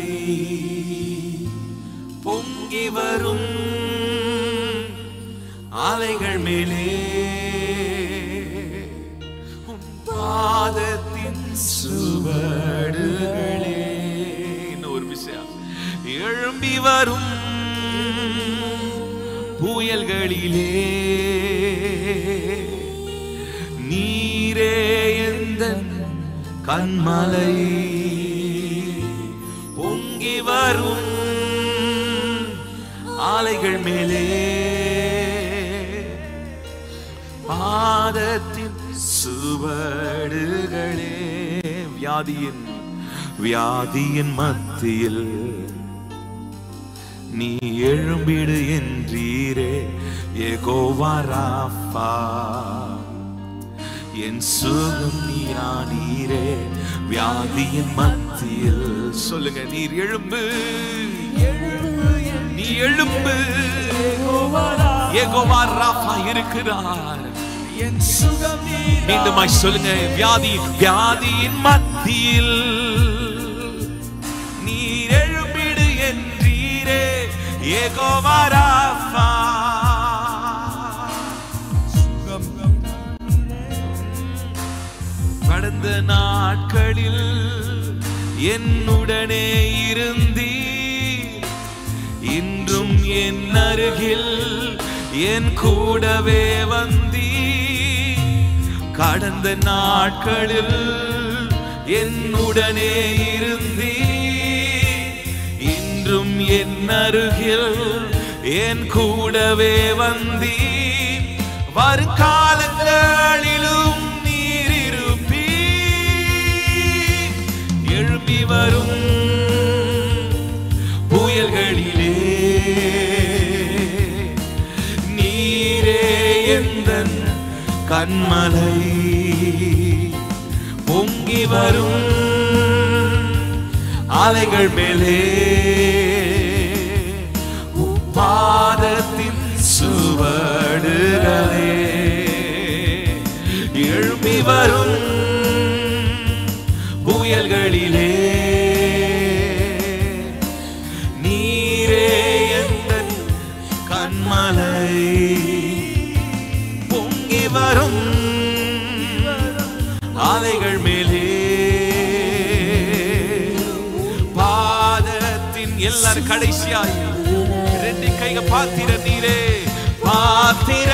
பொங்கி வரும் அலைகள் மேலே உம் பாதத்தின் சுவடுகளே இன்னொரு விஷயம் எழும்பி வரும் புயல்களிலே நீரே எந்த கண்மலை பொங்கி வரும் ஆலைகள் மேலே பாதத்தின் சுவடுகளே வியாதியின் வியாதியின் மத்தியில் நீ எழும்பிடு என்றீரே ஏகோவா ராஃபா என் சுகம் நீரானீரே வியாதியின் மத்தியில் சொல்லுங்க நீர் எழும்பு நீ எழும்பு ஏகோவா ராஃபா இருக்கிறார் என் சுகம் நீர் மீண்டுமாய் சொல்லுங்க வியாதி வியாதியின் மத்தியில் நீர் எழும்பிடு என்றீரே ஏகோவா ராஃபா சுகம் கடந்த நாட்களில் என்னுடனே இருந்தீ இன்றும் என் அருகில் என் கூடவே வந்தீ கடந்த நாட்களில் என்னுடனே இருந்தீ இன்றும் என் அருகில் என் கூடவே வந்தீ வருங்காலங்களிலும் நீர் இருப்பீ எழும்பி வரும் புயல்களிலே நீரே எந்த கண்மலை பொங்கி வரும் அலைகள் மேலே உம் பாதத்தின் சுவடுகளே எழும்பி வரும் புயல்களிலே நீரே எந்த கண்மலை பாதைகள் மேலே பாதத்தின் எல்லாரும் கடைசியாய் ரெண்டு கைக பாத்திர நீரே பாத்திர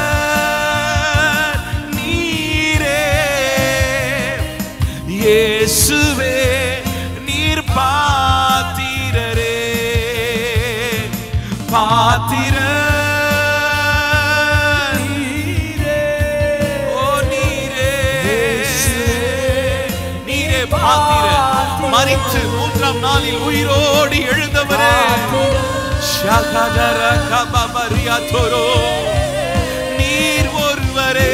நீரே இயேசுவே நீர் பாத்திரரே பாத்திர ஓ நீரே நீரே பாத்திர மறித்து மூன்றாம் நாளில் உயிரோடு எழுந்தவரே ஷகதர கபபரியா தோரோ நீர் ஒருவரே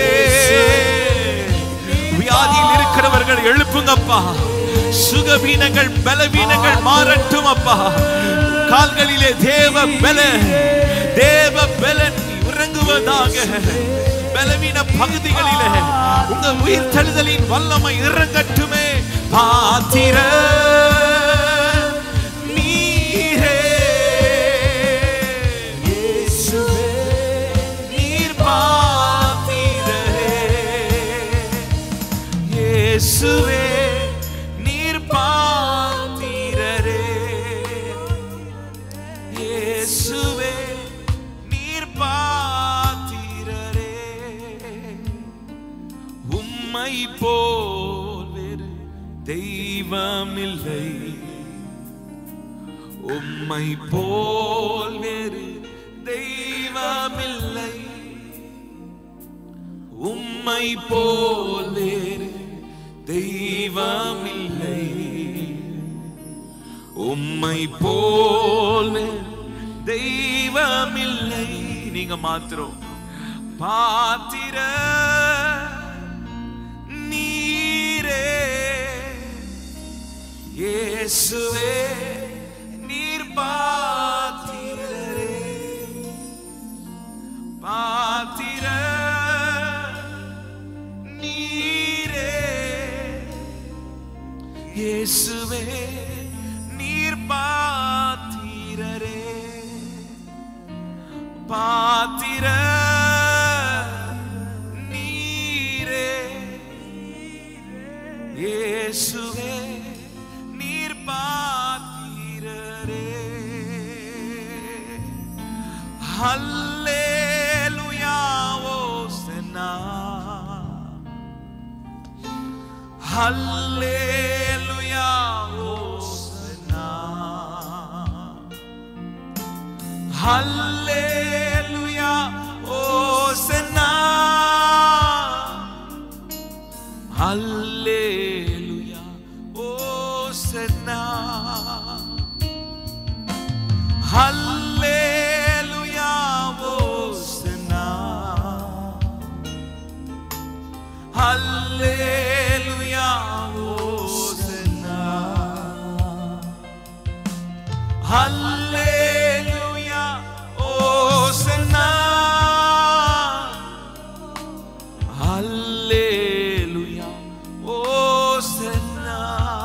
வியாதியில் இருக்கிறவர்கள் எழுப்புங்கப்பா சுகவீனங்கள் பலவீனங்கள் மாறட்டும் அப்பா கால்களிலே தேவ பல தேவ பலன் இறங்குவதாக பலவீன பகுதிகளிலே உங்க உயிர் தழுதலின் வல்லமை இறங்கட்டுமே பாத்திர நீரே நீர் பாத்திரரே இயேசுவே நீர் பாத்திரரே இயேசுவே நீர் பாத்திரரே உம்மை போல் வேறு தெய்வமில்லை உம்மை போல் வேறு தெய்வமில்லை உம்மை போல் வேறு தெய்வமில்லை உம்மை போல் வேறு தெய்வமில்லை நீங்க மாத்திரம் பாத்திர நீரே இயேசுவே நீர் பாத்திரரே பாத்திர நீரே இயேசுவே நீர் பாத்திரரே பாத்திர நீரே இயேசுவே நீர் பாத்திரரே ஹல்லேலூயா ஓசனா ஹல்லேலூயா ஓசனா ஹல்லேலூயா ஓசனா ஹல்லேலூயா ஓசனா ஹல்லேலூயா ஓசனா ஹல்லேலூயா ஓசனா ஹல்லேலூயா ஓசனா ஹல்லேலூயா ஓசனா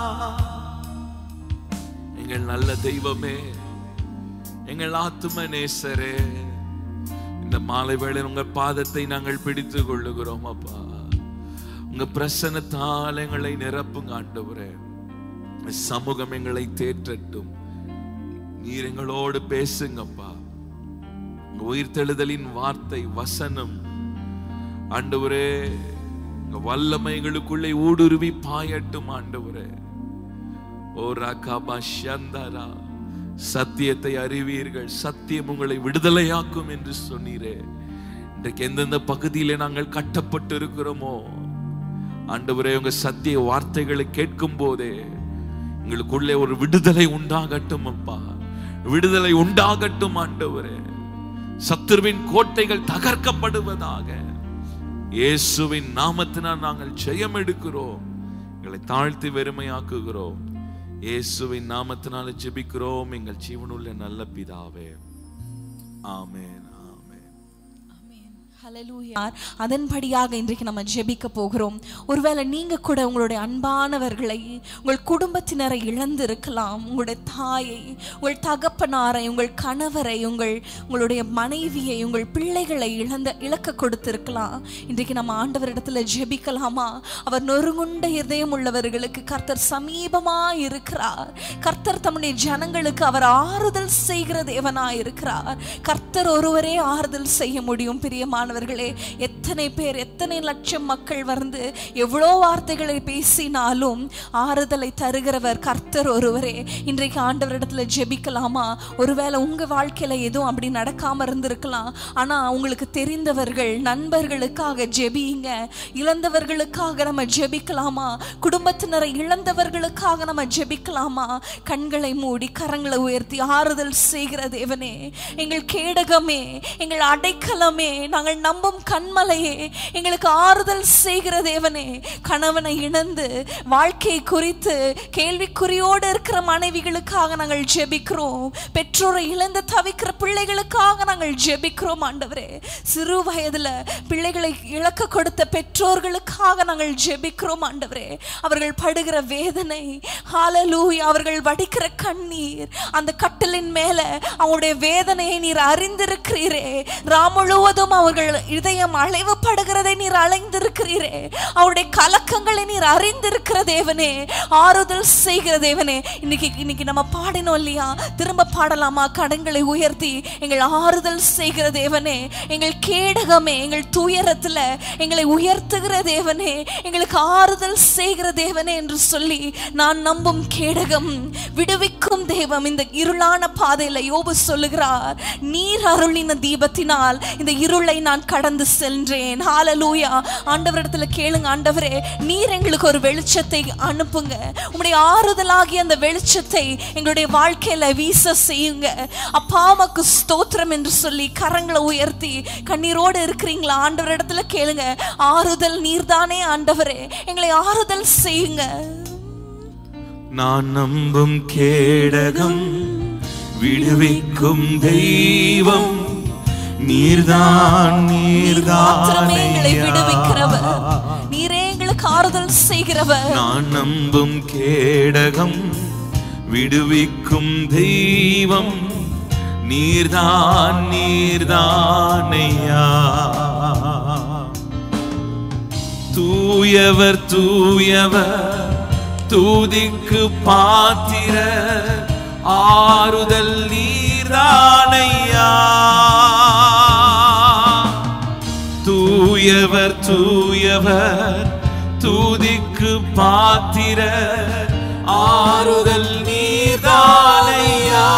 எங்கள் நல்ல தெய்வமே எங்கள் ஆத்தும நேசரே இந்த மாலை வேளை உங்க பாதத்தை நாங்கள் பிடித்து கொள்ளுகிறோம் அப்பா உங்க பிரசனத்தால் எங்களை நிரப்புங்க ஆண்டவரே சமூகம் எங்களை தேற்றட்டும் நீர் எங்களோடு பேசுங்கப்பா உங்க உயிர்த்தெழுதலின் வார்த்தை வசனம் ஆண்டவரே உங்க வல்லமைகளுக்குள்ளே ஊடுருவி பாயட்டும் ஆண்டவரே ஓ ராகாபா ஷந்தரா சத்தியத்தை அறிவீர்கள் சத்தியம் உங்களை விடுதலையாக்கும் என்று சொன்னீரே இன்றைக்கு எந்தெந்த பகுதியிலே நாங்கள் கட்டப்பட்டு இருக்கிறோமோ ஆண்டவரே உங்க சத்திய வார்த்தைகளை கேட்கும் போதே எங்களுக்குள்ளே ஒரு விடுதலை உண்டாகட்டும் அப்பா விடுதலை உண்டாகட்டும் ஆண்டவரே சத்துருவின் கோட்டைகள் தகர்க்கப்படுவதாக இயேசுவின் நாமத்தினால் நாங்கள் ஜெயம் எடுக்கிறோம் எங்களை தாழ்த்தி வெறுமையாக்குகிறோம் இயேசுவின் நாமத்தினால ஜெபிக்கிறோம் எங்கள் ஜீவனுள்ள நல்ல பிதாவே ஆமென் ஆமென் ஆமென் ஹalleluya அதன்படியாக இன்றைக்கு நம்ம ஜெபிக்க போகிறோம் ஒருவேளை நீங்க கூட உங்களுடைய அன்பானவர்களை உங்கள் குடும்பத்தினரை இழந்து இருக்கலாம் உங்களுடைய தாயை உங்கள் தகப்பனாரை உங்கள் கணவரை உங்கள் உங்களுடைய மனைவியை உங்கள் பிள்ளைகளை இழந்த இழக்க கொடுத்திருக்கலாம் இன்றைக்கு நம்ம ஆண்டவரிடத்துல ஜெபிக்கலாமா அவர் நொறுங்குண்ட இதயம் உள்ளவர்களுக்கு கர்த்தர் சமீபமா இருக்கிறார் கர்த்தர் தம்முடைய ஜனங்களுக்கு அவர் ஆறுதல் செய்கிற தேவனா இருக்கிறார் கர்த்தர் ஒருவரே ஆறுதல் செய்ய முடியும் பிரியமானவர்களே எத்தனை பேர் எத்தனை லட்சம் மக்கள் வந்து எவ்வளோ வார்த்தைகளை பேசினாலும் ஆறுதலை தருகிறவர் கர்த்தர் ஒருவரே இன்றைக்கு ஆண்டவரிடத்துல ஜெபிக்கலாமா ஒருவேளை உங்க வாழ்க்கையில எதுவும் அப்படி நடக்காம இருந்திருக்கலாம் ஆனா உங்களுக்கு தெரிந்தவர்கள் நண்பர்களுக்காக ஜெபிங்க இழந்தவர்களுக்காக நம்ம ஜெபிக்கலாமா குடும்பத்தினரை இழந்தவர்களுக்காக நம்ம ஜெபிக்கலாமா கண்களை மூடி கரங்களை உயர்த்தி ஆறுதல் செய்கிற தேவனே எங்கள் கேடகமே எங்கள் அடைக்கலமே நாங்கள் நம்பும் கண்மலையே எங்களுக்கு ஆறுதல் செய்கிற தேவனே கணவனை இழந்து வாழ்க்கையை குறித்து கேள்விக்குறியோடு இருக்கிற மனைவிகளுக்காக நாங்கள் ஜெபிக்கிறோம் பெற்றோரை இழந்து தவிக்கிற பிள்ளைகளுக்காக நாங்கள் ஜெபிக்கிறோம் ஆண்டவரே சிறு வயதுல பிள்ளைகளை இழக்க கொடுத்த பெற்றோர்களுக்காக நாங்கள் ஜெபிக்கிறோம் ஆண்டவரே அவர்கள் படுகிற வேதனை ஹalleluya அவர்கள் வடிக்கிற கண்ணீர் அந்த கட்டிலின் மேல அவங்களுடைய வேதனையை நீர் அறிந்திருக்கிறீரே ராம் முழுவதும் அவர்கள் இதயம் அலைவுபடுகிறதை நீர் அலைந்திருக்கிறீரே அவருடைய கலக்கங்களை நீர் அறிந்திருக்கிற தேவனே ஆறுதல் செய்கிற தேவனே இன்னைக்கு இன்னைக்கு நம்ம பாடினோம் இல்லையா திரும்ப பாடலாமா கடன்களை உயர்த்தி எங்கள் ஆறுதல் செய்கிற தேவனே எங்கள் கேடகமே எங்கள் துயரத்துல எங்களை உயர்த்துகிற தேவனே எங்களுக்கு ஆறுதல் செய்கிற தேவனே என்று சொல்லி நான் நம்பும் கேடகம் விடுவிக்கும் தெய்வம் இந்த இருளான பாதையில யோபு சொல்லுகிறார் நீர் அருளின தீபத்தினால் இந்த இருளை நான் கடந்து சென்றேன் ஹalleluya ஆண்டவரிடத்துல கேளுங்க ஆண்டவரே நீர் எங்களுக்கு ஒரு வெளிச்சத்தை அனுப்புங்க உம்முடைய ஆறுதலாகிய அந்த வெளிச்சத்தை எங்களுடைய வாழ்க்கையில வீச செய்யுங்க அப்பா உமக்கு ஸ்தோத்திரம் என்று சொல்லி கரங்களை உயர்த்தி கண்ணீரோடு இருக்கிறீங்களா ஆண்டவரிடத்துல கேளுங்க ஆறுதல் நீர்தானே ஆண்டவரே எங்களை ஆறுதல் செய்யுங்க நான் நம்பும் கேடகம் விடுவிக்கும் தெய்வம் நீர்தான் மாத்திரமே எங்களை விடுவிக்கிறவர் நீர்தான் நீரே எங்களுக்கு ஆறுதல் செய்கிறவர் நான் நம்பும் கேடகம் விடுவிக்கும் தெய்வம் நீர்தான் நீர்தானையா தூயவர் தூயவர் தூதிக்கு பாத்திர ஆறுதல் நீர்தானையா தூயவர் தூயவர் தூதிக்கு பாத்திர ஆறுதல் நீர்தானையா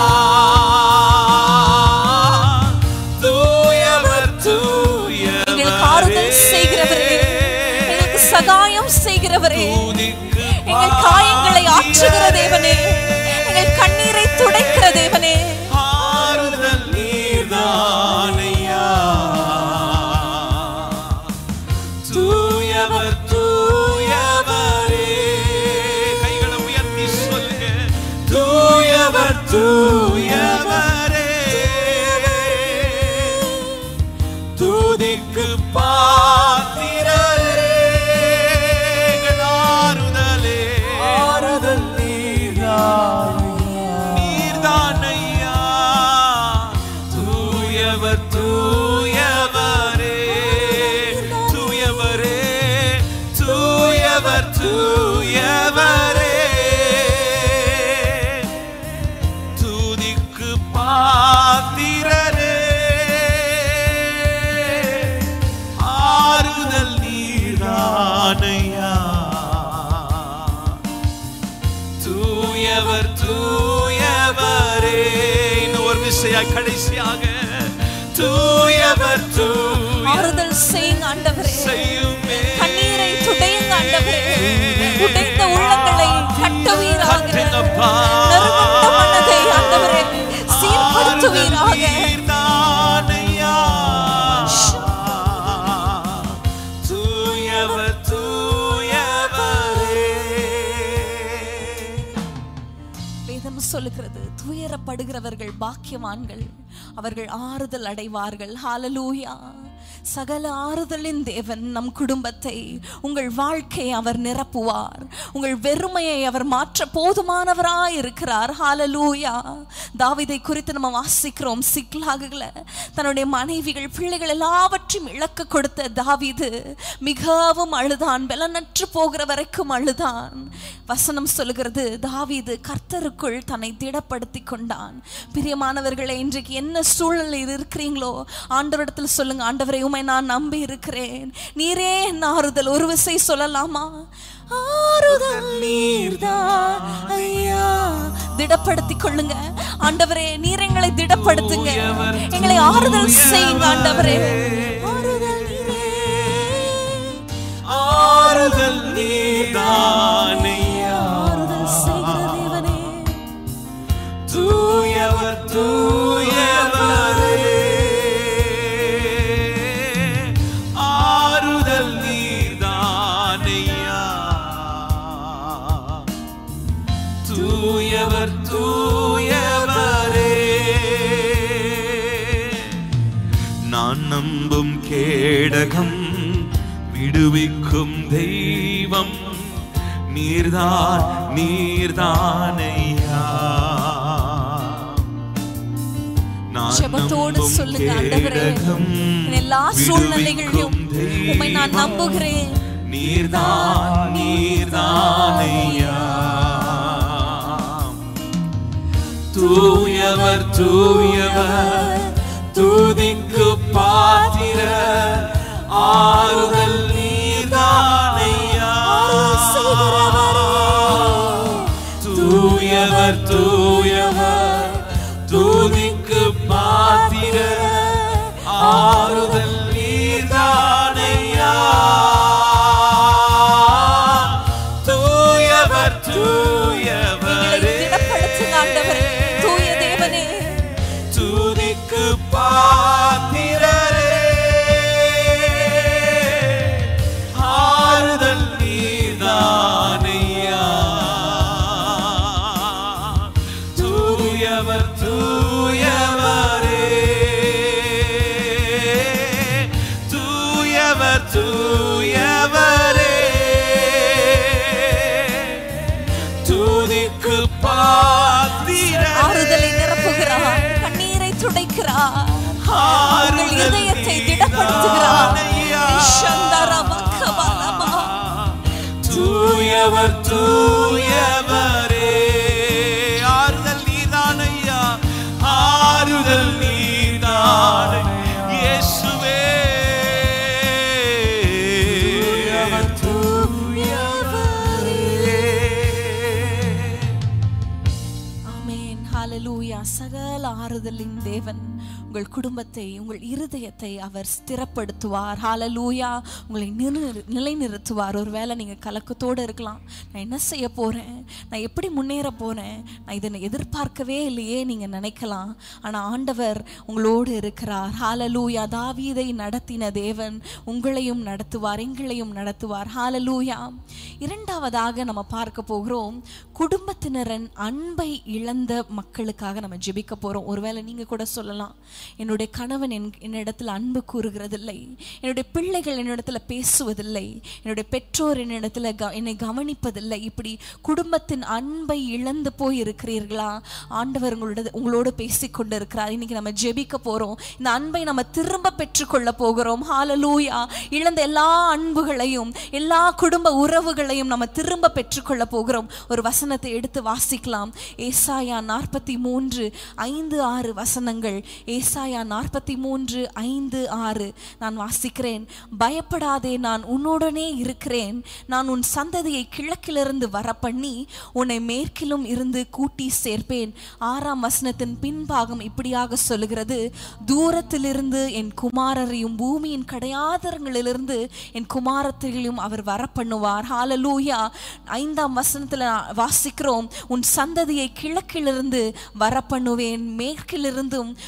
தூயவர் எங்களுக்கு ஆறுதல் செய்கிறவரே எங்களுக்கு சகாயம் செய்கிறவரே தூதிக்கு எங்கள் காயங்களை ஆற்றுகிற தேவனே எங்கள் கண்ணீரை துடைக்கிற தேவனே ஆறுதல் நீர்தானையா தூயவர் தூயவரே கைகளை உயர்த்தி சொல்லுங்க தூயவர் தூயவரே தூதிக்கு பாத்திரரே எங்கள் ஆறுதலே ஆறுதல் நீர்தானையா தூயவர் தூயவரே தூயவரே தூயவர் தூயவரே தூதிக்கு பாத்திரரே ஆறுதல் நீர்தானையா தூயவர் தூயவரே இன்னும் ஒரு விசையாய் கடைசியாக தூயவர் தூய ஆறுதல் செய்யுங்க ஆண்டவரே செய்யுமே கண்ணீரை துடையுங்க ஆண்டவரே உடைந்த உள்ளங்களை கட்டுவீராக கட்டுங்கப்பா. நறுமண மனதை ஆண்டவரே சீர்படுத்துவீராக நீர்தானையா. தூயவர் தூயவரே வேதம் சொல்லுகிறது துயரப்படுகிறவர்கள் பாக்கியவான்கள் அவர்கள் ஆறுதல் அடைவார்கள் ஹalleluya சகல ஆறுதலின் தேவன் நம் குடும்பத்தை உங்கள் வாழ்க்கையை அவர் நிரப்புவார் உங்கள் வெறுமையை அவர் மாற்ற போதுமானவராய் இருக்கிறார் ஹalleluya தாவீதை குறித்து நம்ம வாசிக்கிறோம் சிக்லாகுல தன்னுடைய மனைவிகள் பிள்ளைகள் எல்லாவற்றையும் இழக்க கொடுத்த தாவீது மிகவும் அழுதான் பலனற்று போகிற வரைக்கும் அழுதான் வசனம் சொல்லுகிறது தாவீது கர்த்தருக்குள் தன்னை திடப்படுத்தி கொண்டான் பிரியமானவர்களே இன்றைக்கு என்ன சூழ்நிலையில் இருக்கிறீங்களோ ஆண்டவரிடத்தில் சொல்லுங்க ஆண்டவரை உமை நான் நம்பி இருக்கிறேன் நீரே என் ஆறுதல் ஒரு விசை சொல்லலாமா ஆறுதல் நீர்தான் ஐயா திடப்படுத்தி கொள்ளுங்க ஆண்டவரே நீர் எங்களை திடப்படுத்துங்க எங்களை ஆறுதல் செய்யுங்க ஆண்டவரே ஆறுதல் நீரே ஆறுதல் நீதானையா ஆறுதல் செய்கிற தேவனே தூயவர் தூயவரே ஆறுதல் நீதானையா தூயவர் தூயவரே நான் நம்பும் கேடகம் விடுவிக்கும் தெய்வம் நீர்தான் நீர்தானையா நான் ஜெபத்தோடு நம்பும் சொல்லுங்க ஆண்டவரே கேடகம் என் எல்லா சூழ்நிலைகளிலும் விடுவிக்கும் உம்மை நான் தெய்வம் நம்புகிறேன் நீர்தான் நீர்தானையா தூயவர் தூயவர் துதிக்கு பாத்திர ஆறுதல் நீர்தானையா தூயவர் தூயவர் துதிக்கு பாத்திர ஆறுதல் நீர்தானையா தூயவர் எங்களை திடப்படுத்துங்க ஆண்டவரே தூய தூயவரே தேவனே துதிக்கு பாத்திரரே ஆறுதல் நீதானையா தூயவர் தூயவரே தூயவர் தூயவரே துதிக்கு பாத்திர ஆறுதலை நிரப்புகிறார் கண்ணீரை துடைக்கிறார் உங்கள் இதயத்தை திடப்படுத்துகிறார் சந்தரமக்கபலமா. தூயவர் தூயவரே ஆறுதல் நீதானையா ஆறுதல் நீதானை இயேசுவே ஆமென் ஹalleluya சகல ஆறுதலின் தேவன் உங்கள் குடும்பத்தை உங்கள் இருதயத்தை அவர் ஸ்திரப்படுத்துவார் ஹalleluya உங்களை நிறு- நிலைநிறுத்துவார் ஒருவேளை நீங்க கலக்கத்தோடு இருக்கலாம் நான் என்ன செய்ய போறேன் நான் எப்படி முன்னேற போறேன் நான் இதை எதிர்பார்க்கவே இல்லையே நீங்க நினைக்கலாம் ஆனா ஆண்டவர் உங்களோடு இருக்கிறார் ஹalleluya தாவீதை நடத்தின தேவன் உங்களையும் நடத்துவார் எங்களையும் நடத்துவார் ஹalleluya இரண்டாவதாக நம்ம பார்க்க போகிறோம் குடும்பத்தினரின் அன்பை இழந்த மக்களுக்காக நம்ம ஜெபிக்க போறோம் ஒருவேளை நீங்க கூட சொல்லலாம் என்னுடைய கணவன் என் என்னிடத்தில் அன்பு கூறுகிறதில்லை என்னுடைய பிள்ளைகள் என்னிடத்தில் பேசுவதில்லை என்னுடைய பெற்றோர் என்னிடத்தில் க என்னை கவனிப்பதில்லை இப்படி குடும்பத்தின் அன்பை இழந்து போய் இருக்கிறீர்களா ஆண்டவர் உங்களோட உங்களோடு பேசிக்கொண்டு இருக்கிறார் இன்னைக்கு நம்ம ஜெபிக்க போறோம் இந்த அன்பை நம்ம திரும்ப பெற்றுக்கொள்ள போகிறோம் ஹalleluya இழந்த எல்லா அன்புகளையும் எல்லா குடும்ப உறவுகளையும் நம்ம திரும்ப பெற்றுக்கொள்ள போகிறோம் ஒரு வசனத்தை எடுத்து வாசிக்கலாம் ஏசாயா நாற்பத்தி மூன்று ஐந்து ஆறு வசனங்கள் ஏசாயா நாற்பத்தி மூன்று ஐந்து ஆறு நான் வாசிக்கிறேன் பயப்படாதே நான் உன்னுடனே இருக்கிறேன் நான் உன் சந்ததியை கிழக்கிலிருந்து வர பண்ணி உன்னை மேற்கிலும் இருந்து கூட்டி சேர்ப்பேன் ஆறாம் வசனத்தின் பின்பாகம் இப்படியாக சொல்லுகிறது தூரத்திலிருந்து என் குமாரரையும் பூமியின் கடையாதரங்களிலிருந்து என் குமாரத்தையும் அவர் வர பண்ணுவார் ஹalleluya ஐந்தாம் வசனத்துல வாசிக்கிறோம் உன் சந்ததியை கிழக்கிலிருந்து வர பண்ணுவேன் மேற்கிலிருந்தும் கூட்டி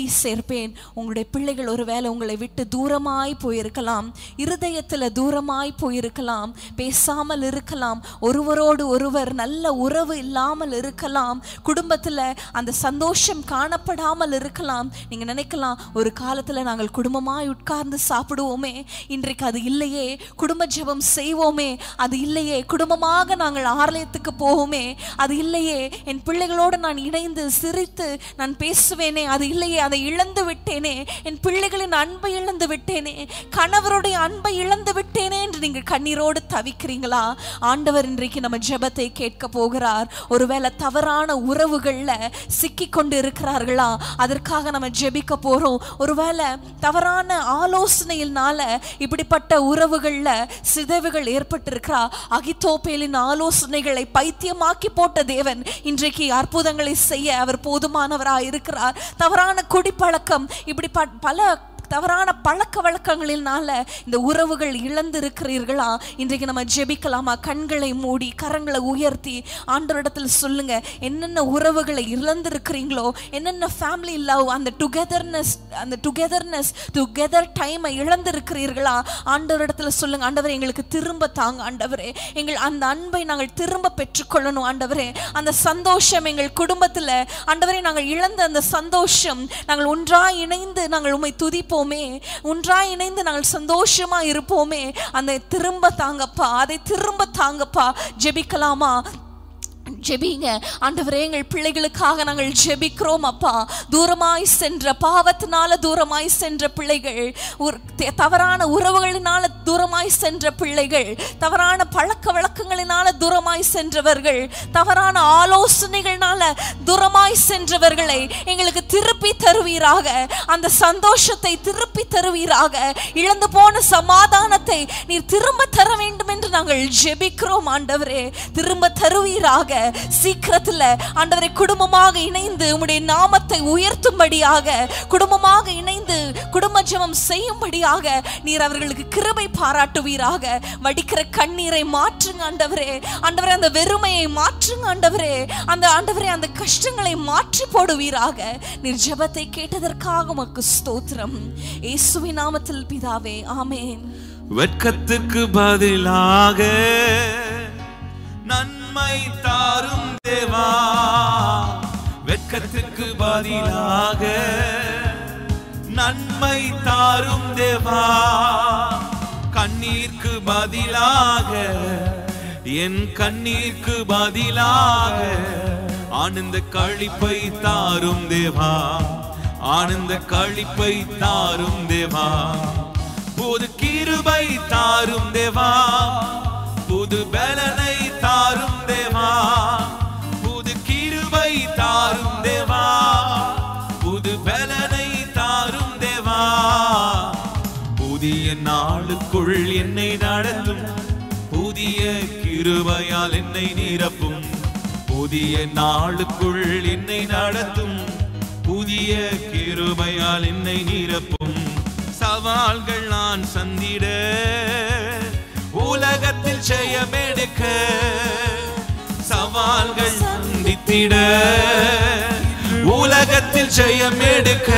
சேர்ப்பேன் உங்களுடைய பிள்ளைகள் ஒருவேளை உங்களை விட்டு தூரமாய் போயிருக்கலாம் இருதயத்துல தூரமாய் போயிருக்கலாம் பேசாமல் இருக்கலாம் ஒருவரோடு ஒருவர் நல்ல உறவு இல்லாமல் இருக்கலாம் குடும்பத்துல அந்த சந்தோஷம் காணப்படாமல் இருக்கலாம் நீங்க நினைக்கலாம் ஒரு காலத்துல நாங்கள் குடும்பமாய் உட்கார்ந்து சாப்பிடுவோமே இன்றைக்கு அது இல்லையே குடும்ப ஜெபம் செய்வோமே அது இல்லையே குடும்பமாக நாங்கள் ஆலயத்துக்கு போவோமே அது இல்லையே என் பிள்ளைகளோடு நான் இணைந்து சிரித்து நான் பேசுவேனே அது இல்லையே அதை இழந்து விட்டேனே என் பிள்ளைகளின் அன்பை இழந்து விட்டேனே கணவருடைய அன்பை இழந்து விட்டேனே என்று நீங்கள் கண்ணீரோடு தவிக்கிறீங்களா ஆண்டவர் இன்றைக்கு நம்ம ஜெபத்தை கேட்க போகிறார் ஒருவேளை தவறான உறவுகள்ல சிக்கி கொண்டு இருக்கிறார்களா அதற்காக நம்ம ஜெபிக்க போறோம் ஒருவேளை தவறான ஆலோசனையினால இப்படிப்பட்ட உறவுகள்ல சிதைவுகள் ஏற்பட்டிருக்கிறா அகித்தோப்பேலின் ஆலோசனைகளை பைத்தியமாக்கி போட்ட தேவன் இன்றைக்கு அற்புதங்களை செய்ய அவர் போதுமானவராய் இருக்கிறார் தவறான குடிப்பழக்கம் இப்படி ப- பல தவறான பழக்க வழக்கங்களினால இந்த உறவுகள் இழந்திருக்கிறீர்களா இன்றைக்கு நம்ம ஜெபிக்கலாமா கண்களை மூடி கரங்களை உயர்த்தி ஆண்டவரிடத்தில் சொல்லுங்க என்னென்ன உறவுகளை இழந்திருக்கிறீங்களோ என்னென்ன ஃபேமிலி லவ் அந்த டுகெதர்னஸ் அந்த டுகெதர்னஸ் டுகெதர் டைமை இழந்திருக்கிறீர்களா ஆண்டவரிடத்தில் சொல்லுங்க ஆண்டவரே எங்களுக்கு திரும்ப தாங்க ஆண்டவரே எங்கள் அந்த அன்பை நாங்கள் திரும்ப பெற்றுக்கொள்ளணும் ஆண்டவரே அந்த சந்தோஷம் எங்கள் குடும்பத்தில் ஆண்டவரே நாங்கள் இழந்த அந்த சந்தோஷம் நாங்கள் ஒன்றாய் இணைந்து நாங்கள் உம்மை துதிப்போமே ஒன்றாய் இணைந்து நாங்கள் சந்தோஷமா இருப்போமே அந்த திரும்ப தாங்கப்பா அதை திரும்ப தாங்கப்பா ஜெபிக்கலாமா ஜெபிங்க ஆண்டவரே எங்கள் பிள்ளைகளுக்காக நாங்கள் ஜெபிக்கிறோம் அப்பா தூரமாய் சென்ற பாவத்தினால தூரமாய் சென்ற பிள்ளைகள் ஒரு தே- தவறான உறவுகளினால தூரமாய் சென்ற பிள்ளைகள் தவறான பழக்க வழக்கங்களினால தூரமாய் சென்றவர்கள் தவறான ஆலோசனைகள்னால தூரமாய் சென்றவர்களை எங்களுக்கு திருப்பி தருவீராக அந்த சந்தோஷத்தை திருப்பி தருவீராக இழந்து போன சமாதானத்தை நீர் திரும்ப தர வேண்டும் என்று நாங்கள் ஜெபிக்கிறோம் ஆண்டவரே திரும்ப தருவீராக சீக்கிரத்துல ஆண்டவரை குடும்பமாக இணைந்து உம்முடைய நாமத்தை உயர்த்தும்படியாக குடும்பமாக இணைந்து குடும்ப ஜெபம் செய்யும்படியாக நீர் அவர்களுக்கு கிருபை பாராட்டுவீராக வடிக்கிற கண்ணீரை மாற்றுங்க ஆண்டவரே ஆண்டவரே அந்த வெறுமையை மாற்றுங்க ஆண்டவரே அந்த ஆண்டவரே அந்த கஷ்டங்களை மாற்றி போடுவீராக நீர் ஜெபத்தை கேட்டதற்காக உமக்கு ஸ்தோத்திரம் இயேசுவின் நாமத்தில் பிதாவே ஆமென் வெட்கத்துக்கு பதிலாக நன்மை தாரும் தேவா வெட்கத்துக்கு பதிலாக நன்மை தாரும் தேவா கண்ணீர்க்கு பதிலாக என் கண்ணீர்க்கு பதிலாக ஆனந்த கழிப்பை தாரும் தேவா ஆனந்த கழிப்பை தாரும் தேவா புது கிருபை தாரும் தேவா புது பலனை தாரும் தேவா புது கிருபை தாரும் தேவா புது பலனை தாரும் தேவா புதிய நாளுக்குள் என்னை நடத்தும் புதிய கிருபையால் என்னை நிரப்பும் புதிய நாளுக்குள் என்னை நடத்தும் புதிய கிருபையால் என்னை நிரப்பும் சவால்கள் நான் சந்திட உலகத்தில் ஜெயமெடுக்க சவால்கள் சந்தித்திட உலகத்தில் ஜெயமெடுக்க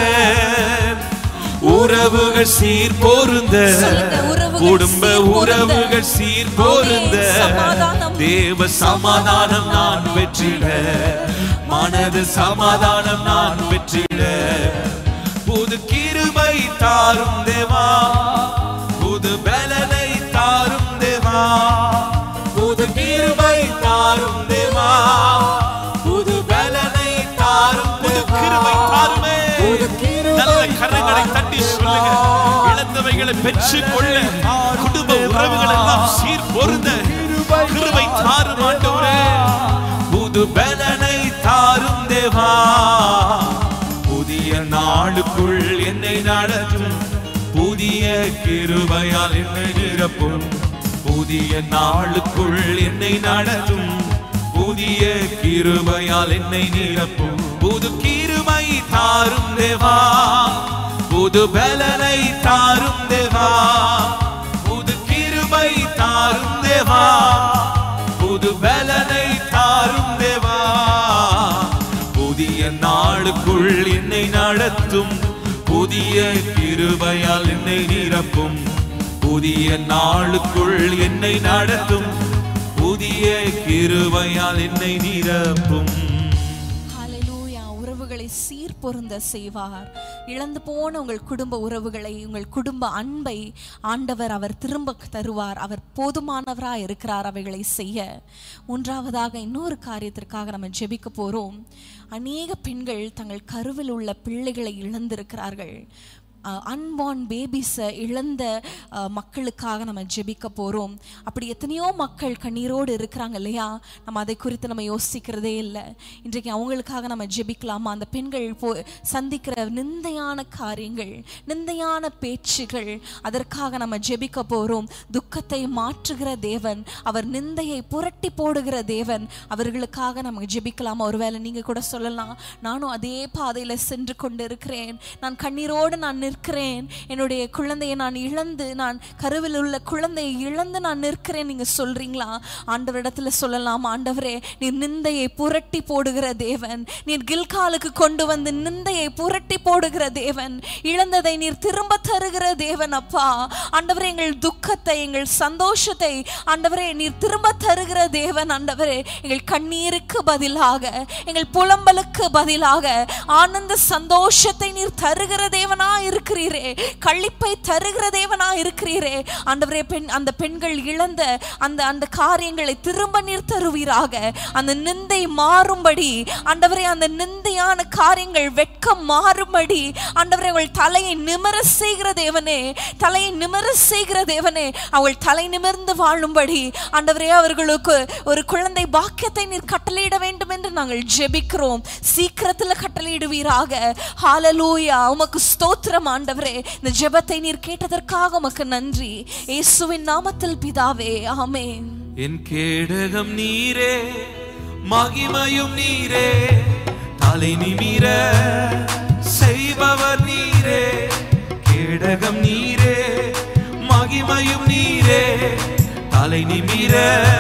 உறவுகள் சீர் பொருந்த சொல்லுங்க, உறவுகள் குடும்ப சீர் பொருந்த. உறவுகள் சீர் பொருந்த ஆமென். சமாதானம். தேவ சமாதானம் நான் பெற்றிட மனது சமாதானம் நான் பெற்றிட புது கிருபை தாரும் தேவா புது பலனை தாரும் தேவா புது கிருபை தாரும் தேவா புது பலனை தாரும் புது கிருபை தாருமே நல்ல கரங்களை தட்டி சொல்லுங்க இழந்தவைகளை பெற்றுக் கொள்ள குடும்ப உறவுகள் எல்லாம் சீர் பொருந்த கிருபை தாரும் ஆண்டவரே புது பலனை தாரும் தேவா புதிய நாளுக்குள் என்னை நடத்தும் புதிய கிருபையால் என்னை நிரப்பும் புதிய நாளுக்குள் என்னை நடத்தும் புதிய கிருபையால் என்னை நிரப்பும் புது கிருபை தாரும் தேவா புது பலனை தாரும் தேவா புது கிருபை தாரும் தேவா புது பலனை தாரும் தேவா புதிய நாளுக்குள் நாளுக்குள் என்னை நடத்தும் புதிய கிருபையால் என்னை நிரப்பும் புதிய நாளுக்குள் என்னை நடத்தும் புதிய கிருபையால் என்னை நிரப்பும் ஹalleluya உறவுகளை சீர் பொருந்த செய்வார் இழந்து போன உங்கள் குடும்ப உறவுகளை உங்கள் குடும்ப அன்பை ஆண்டவர் அவர் திரும்ப தருவார் அவர் போதுமானவராக இருக்கிறார் அவைகளை செய்ய மூன்றாவதாக இன்னொரு காரியத்திற்காக நம்ம ஜெபிக்க போறோம் அநேக பெண்கள் தங்கள் கருவில் உள்ள பிள்ளைகளை இழந்திருக்கிறார்கள் அன்பார்ன் பேபிஸை இழந்த அஹ், மக்களுக்காக நம்ம ஜெபிக்க போகிறோம் அப்படி எத்தனையோ மக்கள் கண்ணீரோடு இருக்கிறாங்க இல்லையா நம்ம அதை குறித்து நம்ம யோசிக்கிறதே இல்லை இன்றைக்கு அவங்களுக்காக நம்ம ஜெபிக்கலாமா அந்த பெண்கள் போ சந்திக்கிற நிந்தையான காரியங்கள் நிந்தையான பேச்சுகள் அதற்காக நம்ம ஜெபிக்க போகிறோம் துக்கத்தை மாற்றுகிற தேவன் அவர் நிந்தையை புரட்டி போடுகிற தேவன் அவர்களுக்காக நம்ம ஜெபிக்கலாமா ஒருவேளை நீங்கள் கூட சொல்லலாம் நானும் அதே பாதையில் சென்று கொண்டு இருக்கிறேன் நான் கண்ணீரோடு நான் நிற்கிறேன் என்னுடைய குழந்தையை நான் இழந்து நான் கருவில் உள்ள குழந்தையை இழந்து நான் நிற்கிறேன் நீங்க சொல்றீங்களா ஆண்டவரிடத்துல சொல்லலாம் ஆண்டவரே நீர் நிந்தையை புரட்டி போடுகிற தேவன் நீர் கில்காலுக்கு கொண்டு வந்து நிந்தையை புரட்டி போடுகிற தேவன் இழந்ததை நீர் திரும்ப தருகிற தேவன் அப்பா ஆண்டவரே எங்கள் துக்கத்தை எங்கள் சந்தோஷத்தை ஆண்டவரே நீர் திரும்ப தருகிற தேவன் ஆண்டவரே எங்கள் கண்ணீருக்கு பதிலாக எங்கள் புலம்பலுக்கு பதிலாக ஆனந்த சந்தோஷத்தை நீர் தருகிற தேவனா இருக்கிறீரே கள்ளிப்பை தருகிற தேவனா இருக்கிறீரே ஆண்டவரே பெண் அந்த பெண்கள் இழந்த அந்த அந்த காரியங்களை திரும்ப நீர் தருவீராக அந்த நிந்தை மாறும்படி ஆண்டவரே அந்த நிந்தையான காரியங்கள் வெட்கம் மாறும்படி ஆண்டவரே அவள் தலையை நிமிர செய்கிற தேவனே தலையை நிமிர செய்கிற தேவனே அவள் தலை நிமிர்ந்து வாழும்படி ஆண்டவரே அவர்களுக்கு ஒரு குழந்தை பாக்கியத்தை நீர் கட்டளையிட வேண்டும் என்று நாங்கள் ஜெபிக்கிறோம் சீக்கிரத்துல கட்டளையிடுவீராக ஹalleluya உமக்கு ஸ்தோத்திரம் ஆண்டவரே இந்த ஜெபத்தை நீர் கேட்டதற்காக உமக்கு நன்றி இயேசுவின் நாமத்தில் பிதாவே ஆமென் என் கேடகம் நீரே மகிமையும் நீரே தலை நிமிர செய்பவர் நீரே கேடகம் நீரே மகிமையும் நீரே தலை நிமிர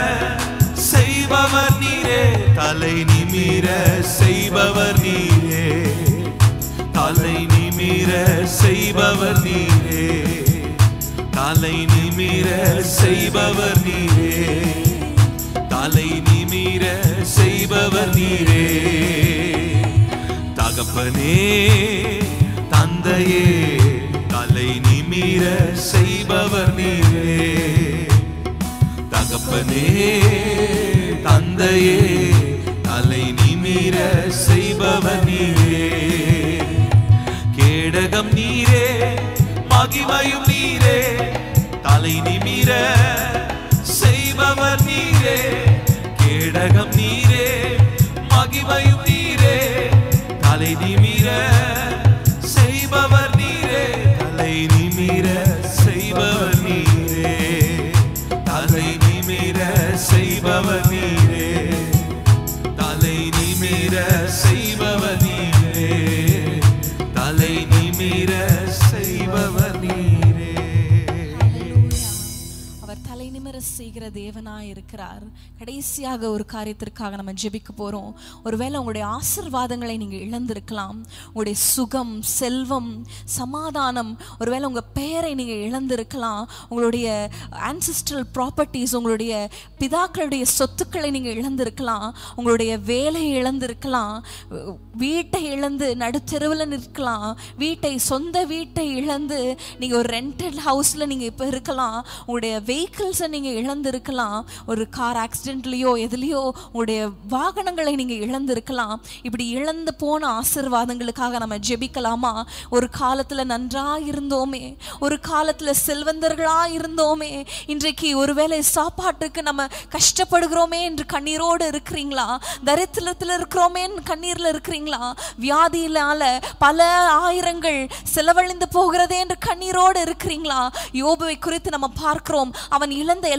செய்பவர் நீரே தலை நிமிர செய்பவர் நீரே தலை நிமிர செய்பவர் நீரே தலை நிமிர செய்பவர் நீரே தலை நிமிர செய்பவர் நீரே தகப்பனே தந்தையே தலை நிமிர செய்பவர் நீரே தகப்பனே தந்தையே தலை நிமிர செய்பவர் நீரே கேடகம் நீரே மகிமையும் நீரே தலை நிமிர செய்பவர் நீரே கேடகம் நீரே மகிமையும் நீரே தலை நிமிர செய்பவர் நீரே தலை நிமிர செய்பவர் நீரே தலை நிமிர செய்பவர் நீரே தலை நிமிர செய்பவர் நீரே தலை நிமிர செய்பவர் நீரே அவர் தலை நிமிர செய்கிற தேவனாய் இருக்கிறார் கடைசியாக ஒரு காரியத்திற்காக நம்ம ஜெபிக்க போறோம் ஒருவேளை உங்களுடைய ஆசிர்வாதங்களை நீங்க இழந்திருக்கலாம் உங்களுடைய சுகம் செல்வம் சமாதானம் ஒருவேளை உங்க பெயரை நீங்க இழந்திருக்கலாம் உங்களுடைய ancestral ப்ராப்பர்ட்டிஸ் உங்களுடைய பிதாக்களுடைய சொத்துக்களை நீங்க இழந்திருக்கலாம் உங்களுடைய வேலையை இழந்திருக்கலாம் வீட்டை இழந்து நடுத்தெருவில் நிற்கலாம் வீட்டை சொந்த வீட்டை இழந்து நீங்க ஒரு ரெண்டட் ஹவுஸ்ல நீங்க இப்ப இருக்கலாம் உங்களுடைய வெஹிக்கிள்ஸை நீங்க இழந்திருக்கலாம் ஒரு கார் ஆக்சிடென்ட்லயோ எதுலயோ உங்களுடைய வாகனங்களை நீங்க இழந்திருக்கலாம் இப்படி இழந்து போன ஆசிர்வாதங்களுக்காக நம்ம ஜெபிக்கலாமா ஒரு காலத்துல நன்றா இருந்தோமே ஒரு காலத்துல செல்வந்தர்களா இருந்தோமே இன்றைக்கு ஒருவேளை சாப்பாட்டுக்கு நம்ம கஷ்டப்படுகிறோமே என்று கண்ணீரோடு இருக்கிறீங்களா தரித்திரத்தில் இருக்கிறோமே கண்ணீர்ல இருக்கிறீங்களா வியாதியினால பல ஆயிரங்கள் செலவழிந்து போகிறதே என்று கண்ணீரோடு இருக்கிறீங்களா யோபுவை குறித்து நம்ம பார்க்கிறோம் அவன் இழந்த எல்லாவற்றையும்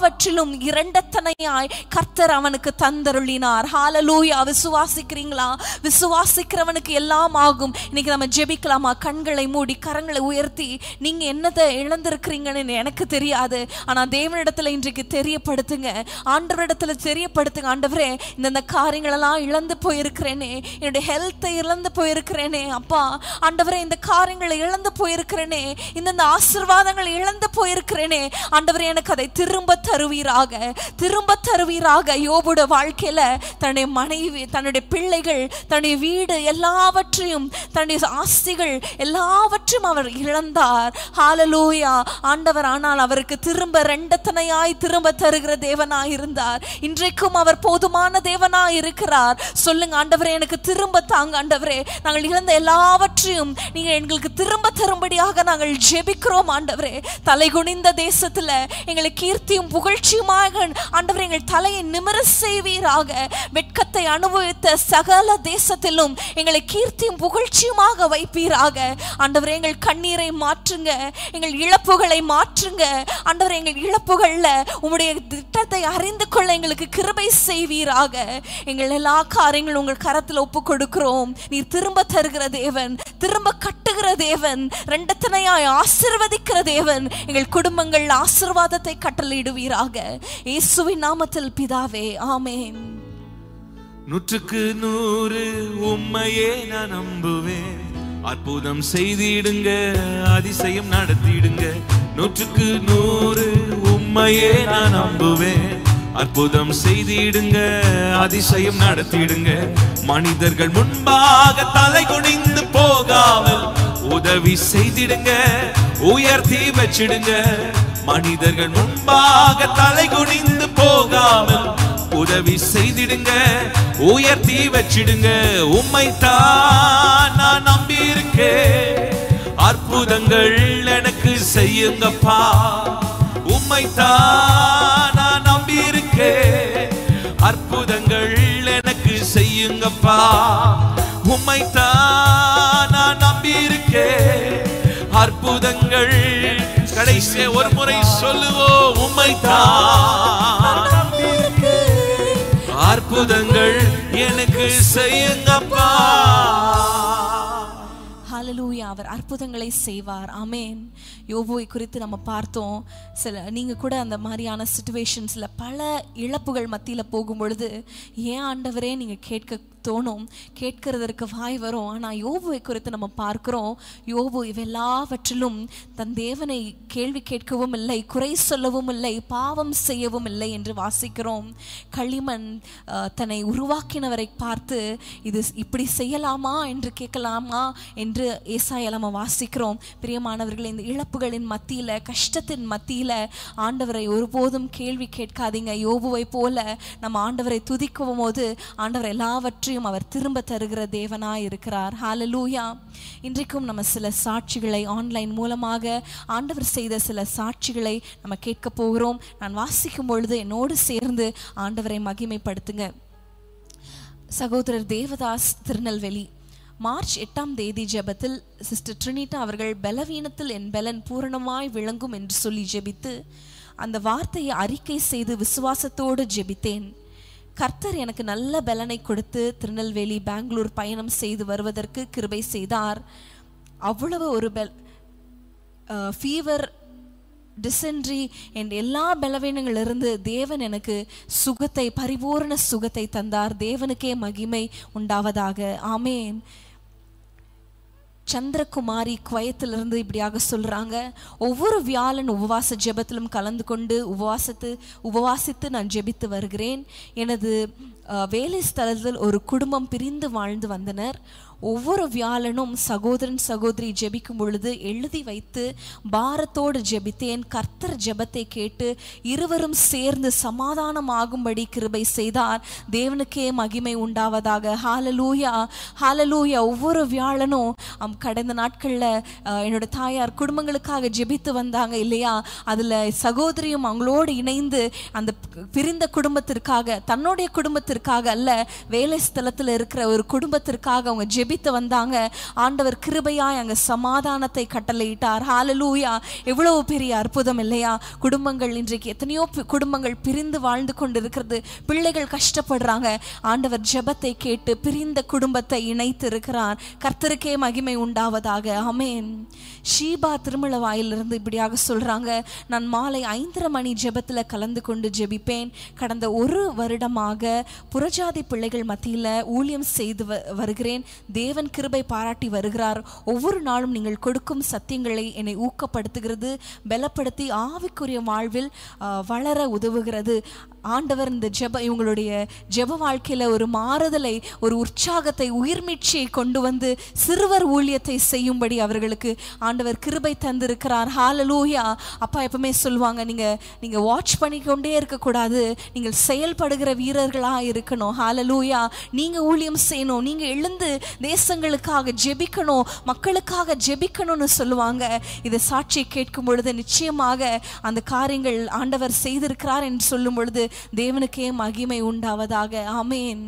எல்லாவற்றிலும் இரண்டத்தனையாய் கர்த்தர் அவனுக்கு தந்தருளினார் ஹalleluya விசுவாசிக்கிறீங்களா விசுவாசிக்கிறவனுக்கு எல்லாம் ஆகும் இன்னைக்கு நம்ம ஜெபிக்கலாமா கண்களை மூடி கரங்களை உயர்த்தி நீங்க என்னதை இழந்திருக்கிறீங்கன்னு எனக்கு தெரியாது ஆனா தேவனிடத்துல இன்றைக்கு தெரியப்படுத்துங்க ஆண்டவரிடத்துல தெரியப்படுத்துங்க ஆண்டவரே இந்தந்த காரியங்களெல்லாம் இழந்து போயிருக்கிறேனே என்னுடைய ஹெல்த்தை இழந்து போயிருக்கிறேனே அப்பா ஆண்டவரே இந்த காரியங்களை இழந்து போயிருக்கிறேனே இந்தந்த ஆசீர்வாதங்களை இழந்து போயிருக்கிறேனே ஆண்டவரே எனக்கு அதை திரும்ப தருவீராக திரும்ப தருவீராக யோபுட வாழ்க்கையில தன்னுடைய மனைவி தன்னுடைய பிள்ளைகள் தன்னுடைய வீடு எல்லாவற்றையும் தன்னுடைய ஆஸ்திகள் எல்லாவற்றையும் அவர் இழந்தார் ஹalleluya ஆண்டவர் ஆனால் அவருக்கு திரும்ப ரெண்டத்தனையாய் திரும்ப தருகிற தேவனாய் இருந்தார் இன்றைக்கும் அவர் போதுமான தேவனாய் இருக்கிறார் சொல்லுங்க ஆண்டவரே எனக்கு திரும்ப தாங்க ஆண்டவரே நாங்கள் இழந்த எல்லாவற்றையும் நீங்க எங்களுக்கு திரும்ப தரும்படியாக நாங்கள் ஜெபிக்கிறோம் ஆண்டவரே தலை குனிந்த தேசத்துல எங்களை கீர்த்தியும் புகழ்ச்சியுமாக ஆண்டவரே எங்கள் தலையை நிமிர செய்வீராக வெட்கத்தை அனுபவித்த சகல தேசத்திலும் எங்களை கீர்த்தியும் புகழ்ச்சியுமாக வைப்பீராக ஆண்டவரே எங்கள் கண்ணீரை மாற்றுங்க எங்கள் இழப்புகளை மாற்றுங்க ஆண்டவரே எங்கள் இழப்புகள்ல உம்முடைய திட்டத்தை அறிந்து கொள்ள எங்களுக்கு கிருபை செய்வீராக எங்கள் எல்லா காரியங்களும் உங்கள் கரத்தில் ஒப்பு கொடுக்கிறோம் நீர் திரும்ப தருகிற தேவன் திரும்ப கட்டுகிற தேவன் ரெண்டத்தனையாய் ஆசிர்வதிக்கிற தேவன் எங்கள் குடும்பங்கள் ஆசிர்வாதத்தை கட்டளையிடுவீராக இயேசுவின் நாமத்தில் பிதாவே ஆமென் நூற்றுக்கு நூறு உண்மையே நான் நம்புவேன் அற்புதம் செய்திடுங்க அதிசயம் நடத்திடுங்க நூற்றுக்கு நூறு உண்மையே நான் நம்புவேன் அற்புதம் செய்திடுங்க அதிசயம் நடத்திடுங்க மனிதர்கள் முன்பாக தலை குனிந்து போகாமல் உதவி செய்திடுங்க உயர்த்தி வச்சிடுங்க மனிதர்கள் முன்பாக தலை குனிந்து போகாமல் உதவி செய்திடுங்க உயர்த்தி வச்சிடுங்க உம்மைத்தான் நான் நம்பி இருக்கேன் அற்புதங்கள் எனக்கு செய்யுங்கப்பா உம்மைத்தான் நான் நம்பி இருக்கேன் அற்புதங்கள் எனக்கு செய்யுங்கப்பா உம்மைத்தான் நான் நம்பி இருக்கேன் அற்புதங்கள் கடைசி ஒரு முறை சொல்லுவோம் உம்மைத்தான் அற்புதங்கள் எனக்கு செய்யுங்கப்பா ஹalleluya அவர் அற்புதங்களை செய்வார் ஆமென் யோபுவை குறித்து நம்ம பார்த்தோம் சில நீங்க கூட அந்த மாதிரியான சுச்சுவேஷன்ஸ்ல பல இழப்புகள் மத்தியில போகும் பொழுது ஏன் ஆண்டவரே நீங்க கேட்க தோணும் கேட்கிறதற்கு வாய் வரும் ஆனா யோபுவை குறித்து நம்ம பார்க்கிறோம் யோபு இவெல்லாவற்றிலும் தன் தேவனை கேள்வி கேட்கவும் இல்லை குறை சொல்லவும் இல்லை பாவம் செய்யவும் இல்லை என்று வாசிக்கிறோம் களிமண் அஹ், தன்னை உருவாக்கினவரை பார்த்து இது இப்படி செய்யலாமா என்று கேட்கலாமா என்று ஏசாயா நம்ம வாசிக்கிறோம் பிரியமானவர்களே இந்த இழப்புகளின் மத்தியில கஷ்டத்தின் மத்தியில ஆண்டவரை ஒருபோதும் கேள்வி கேட்காதீங்க யோபுவை போல நம்ம ஆண்டவரை துதிக்கும் போது ஆண்டவர் எல்லாவற்றையும் அவர் திரும்ப தருகிற தேவனாய் இருக்கிறார் ஹalleluya இன்றைக்கும் நம்ம சில சாட்சிகளை ஆன்லைன் மூலமாக ஆண்டவர் செய்த சில சாட்சிகளை நம்ம கேட்க போகிறோம் நான் வாசிக்கும் பொழுது என்னோடு சேர்ந்து ஆண்டவரை மகிமைப்படுத்துங்க சகோதரர் தேவதாஸ் திருநெல்வேலி மார்ச் எட்டாம் தேதி ஜெபத்தில் சிஸ்டர் ட்ரினிட்டா அவர்கள் பலவீனத்தில் என் பலன் பூரணமாய் விளங்கும் என்று சொல்லி ஜெபித்து அந்த வார்த்தையை அறிக்கை செய்து விசுவாசத்தோடு ஜெபித்தேன் கர்த்தர் எனக்கு நல்ல பலனை கொடுத்து திருநெல்வேலி பெங்களூர் பயணம் செய்து வருவதற்கு கிருபை செய்தார் அவ்வளவு ஒரு பெல் ஃபீவர் டிசென்ட்ரி என் எல்லா பலவீனங்களிலிருந்து தேவன் எனக்கு சுகத்தை பரிபூரண சுகத்தை தந்தார் தேவனுக்கே மகிமை உண்டாவதாக ஆமேன் சந்திரகுமாரி குவயத்திலிருந்து இப்படியாக சொல்றாங்க ஒவ்வொரு வியாழன் உபவாச ஜெபத்திலும் கலந்து கொண்டு உபவாசத்து உபவாசித்து நான் ஜெபித்து வருகிறேன் எனது அஹ், வேலை ஸ்தலத்தில் ஒரு குடும்பம் பிரிந்து வாழ்ந்து வந்தனர் ஒவ்வொரு வியாழனும் சகோதரன் சகோதரி ஜெபிக்கும் பொழுது எழுதி வைத்து பாரத்தோடு ஜெபித்தேன் கர்த்தர் ஜெபத்தை கேட்டு இருவரும் சேர்ந்து சமாதானமாகும்படி கிருபை செய்தார் தேவனுக்கே மகிமை உண்டாவதாக ஹாலலூயா ஹாலலூயா ஒவ்வொரு வியாழனும் அம், கடந்த நாட்களில் என்னோட தாயார் குடும்பங்களுக்காக ஜெபித்து வந்தாங்க இல்லையா அதில் சகோதரியும் அவங்களோடு இணைந்து அந்த பிரிந்த குடும்பத்திற்காக தன்னுடைய குடும்பத்திற்காக குடும்பத்திற்காக அல்ல வேலை ஸ்தலத்தில் இருக்கிற ஒரு குடும்பத்திற்காக அவங்க ஜெபித்து வந்தாங்க ஆண்டவர் கிருபையாய் அங்க சமாதானத்தை கட்டளையிட்டார் ஹalleluya எவ்வளவு பெரிய அற்புதம் இல்லையா குடும்பங்கள் இன்றைக்கு எத்தனையோ பி- குடும்பங்கள் பிரிந்து வாழ்ந்து கொண்டிருக்கிறது பிள்ளைகள் கஷ்டப்படுறாங்க ஆண்டவர் ஜெபத்தை கேட்டு பிரிந்த குடும்பத்தை இணைத்து இருக்கிறார் கர்த்தருக்கே மகிமை உண்டாவதாக ஆமென் ஷீபா திருமல வாயிலிருந்து இப்படியாக சொல்றாங்க நான் மாலை ஐந்தரை மணி ஜெபத்துல கலந்து கொண்டு ஜெபிப்பேன் கடந்த ஒரு வருடமாக புறஜாதி பிள்ளைகள் மத்தியில ஊழியம் செய்து வ- வருகிறேன் தேவன் கிருபை பாராட்டி வருகிறார் ஒவ்வொரு நாளும் நீங்கள் கொடுக்கும் சத்தியங்களை என்னை ஊக்கப்படுத்துகிறது பலப்படுத்தி ஆவிக்குரிய வாழ்வில் ஆ, வளர உதவுகிறது ஆண்டவர் இந்த ஜெப இவங்களுடைய ஜெப வாழ்க்கையில ஒரு மாறுதலை ஒரு உற்சாகத்தை உயிர்மீட்சியை கொண்டு வந்து சிறுவர் ஊழியத்தை செய்யும்படி அவர்களுக்கு ஆண்டவர் கிருபை தந்திருக்கிறார் ஹalleluya அப்பா எப்பவுமே சொல்லுவாங்க நீங்க நீங்க வாட்ச் பண்ணிக்கொண்டே இருக்கக்கூடாது நீங்கள் செயல்படுகிற வீரர்களா இருக்கணும் ஹalleluya நீங்க ஊழியம் செய்யணும் நீங்க எழுந்து தேசங்களுக்காக ஜெபிக்கணும் மக்களுக்காக ஜெபிக்கணும்னு சொல்லுவாங்க இதை சாட்சி கேட்கும் பொழுது நிச்சயமாக அந்த காரியங்கள் ஆண்டவர் செய்திருக்கிறார் என்று சொல்லும் பொழுது தேவனுக்கே மகிமை உண்டாவதாக ஆமென்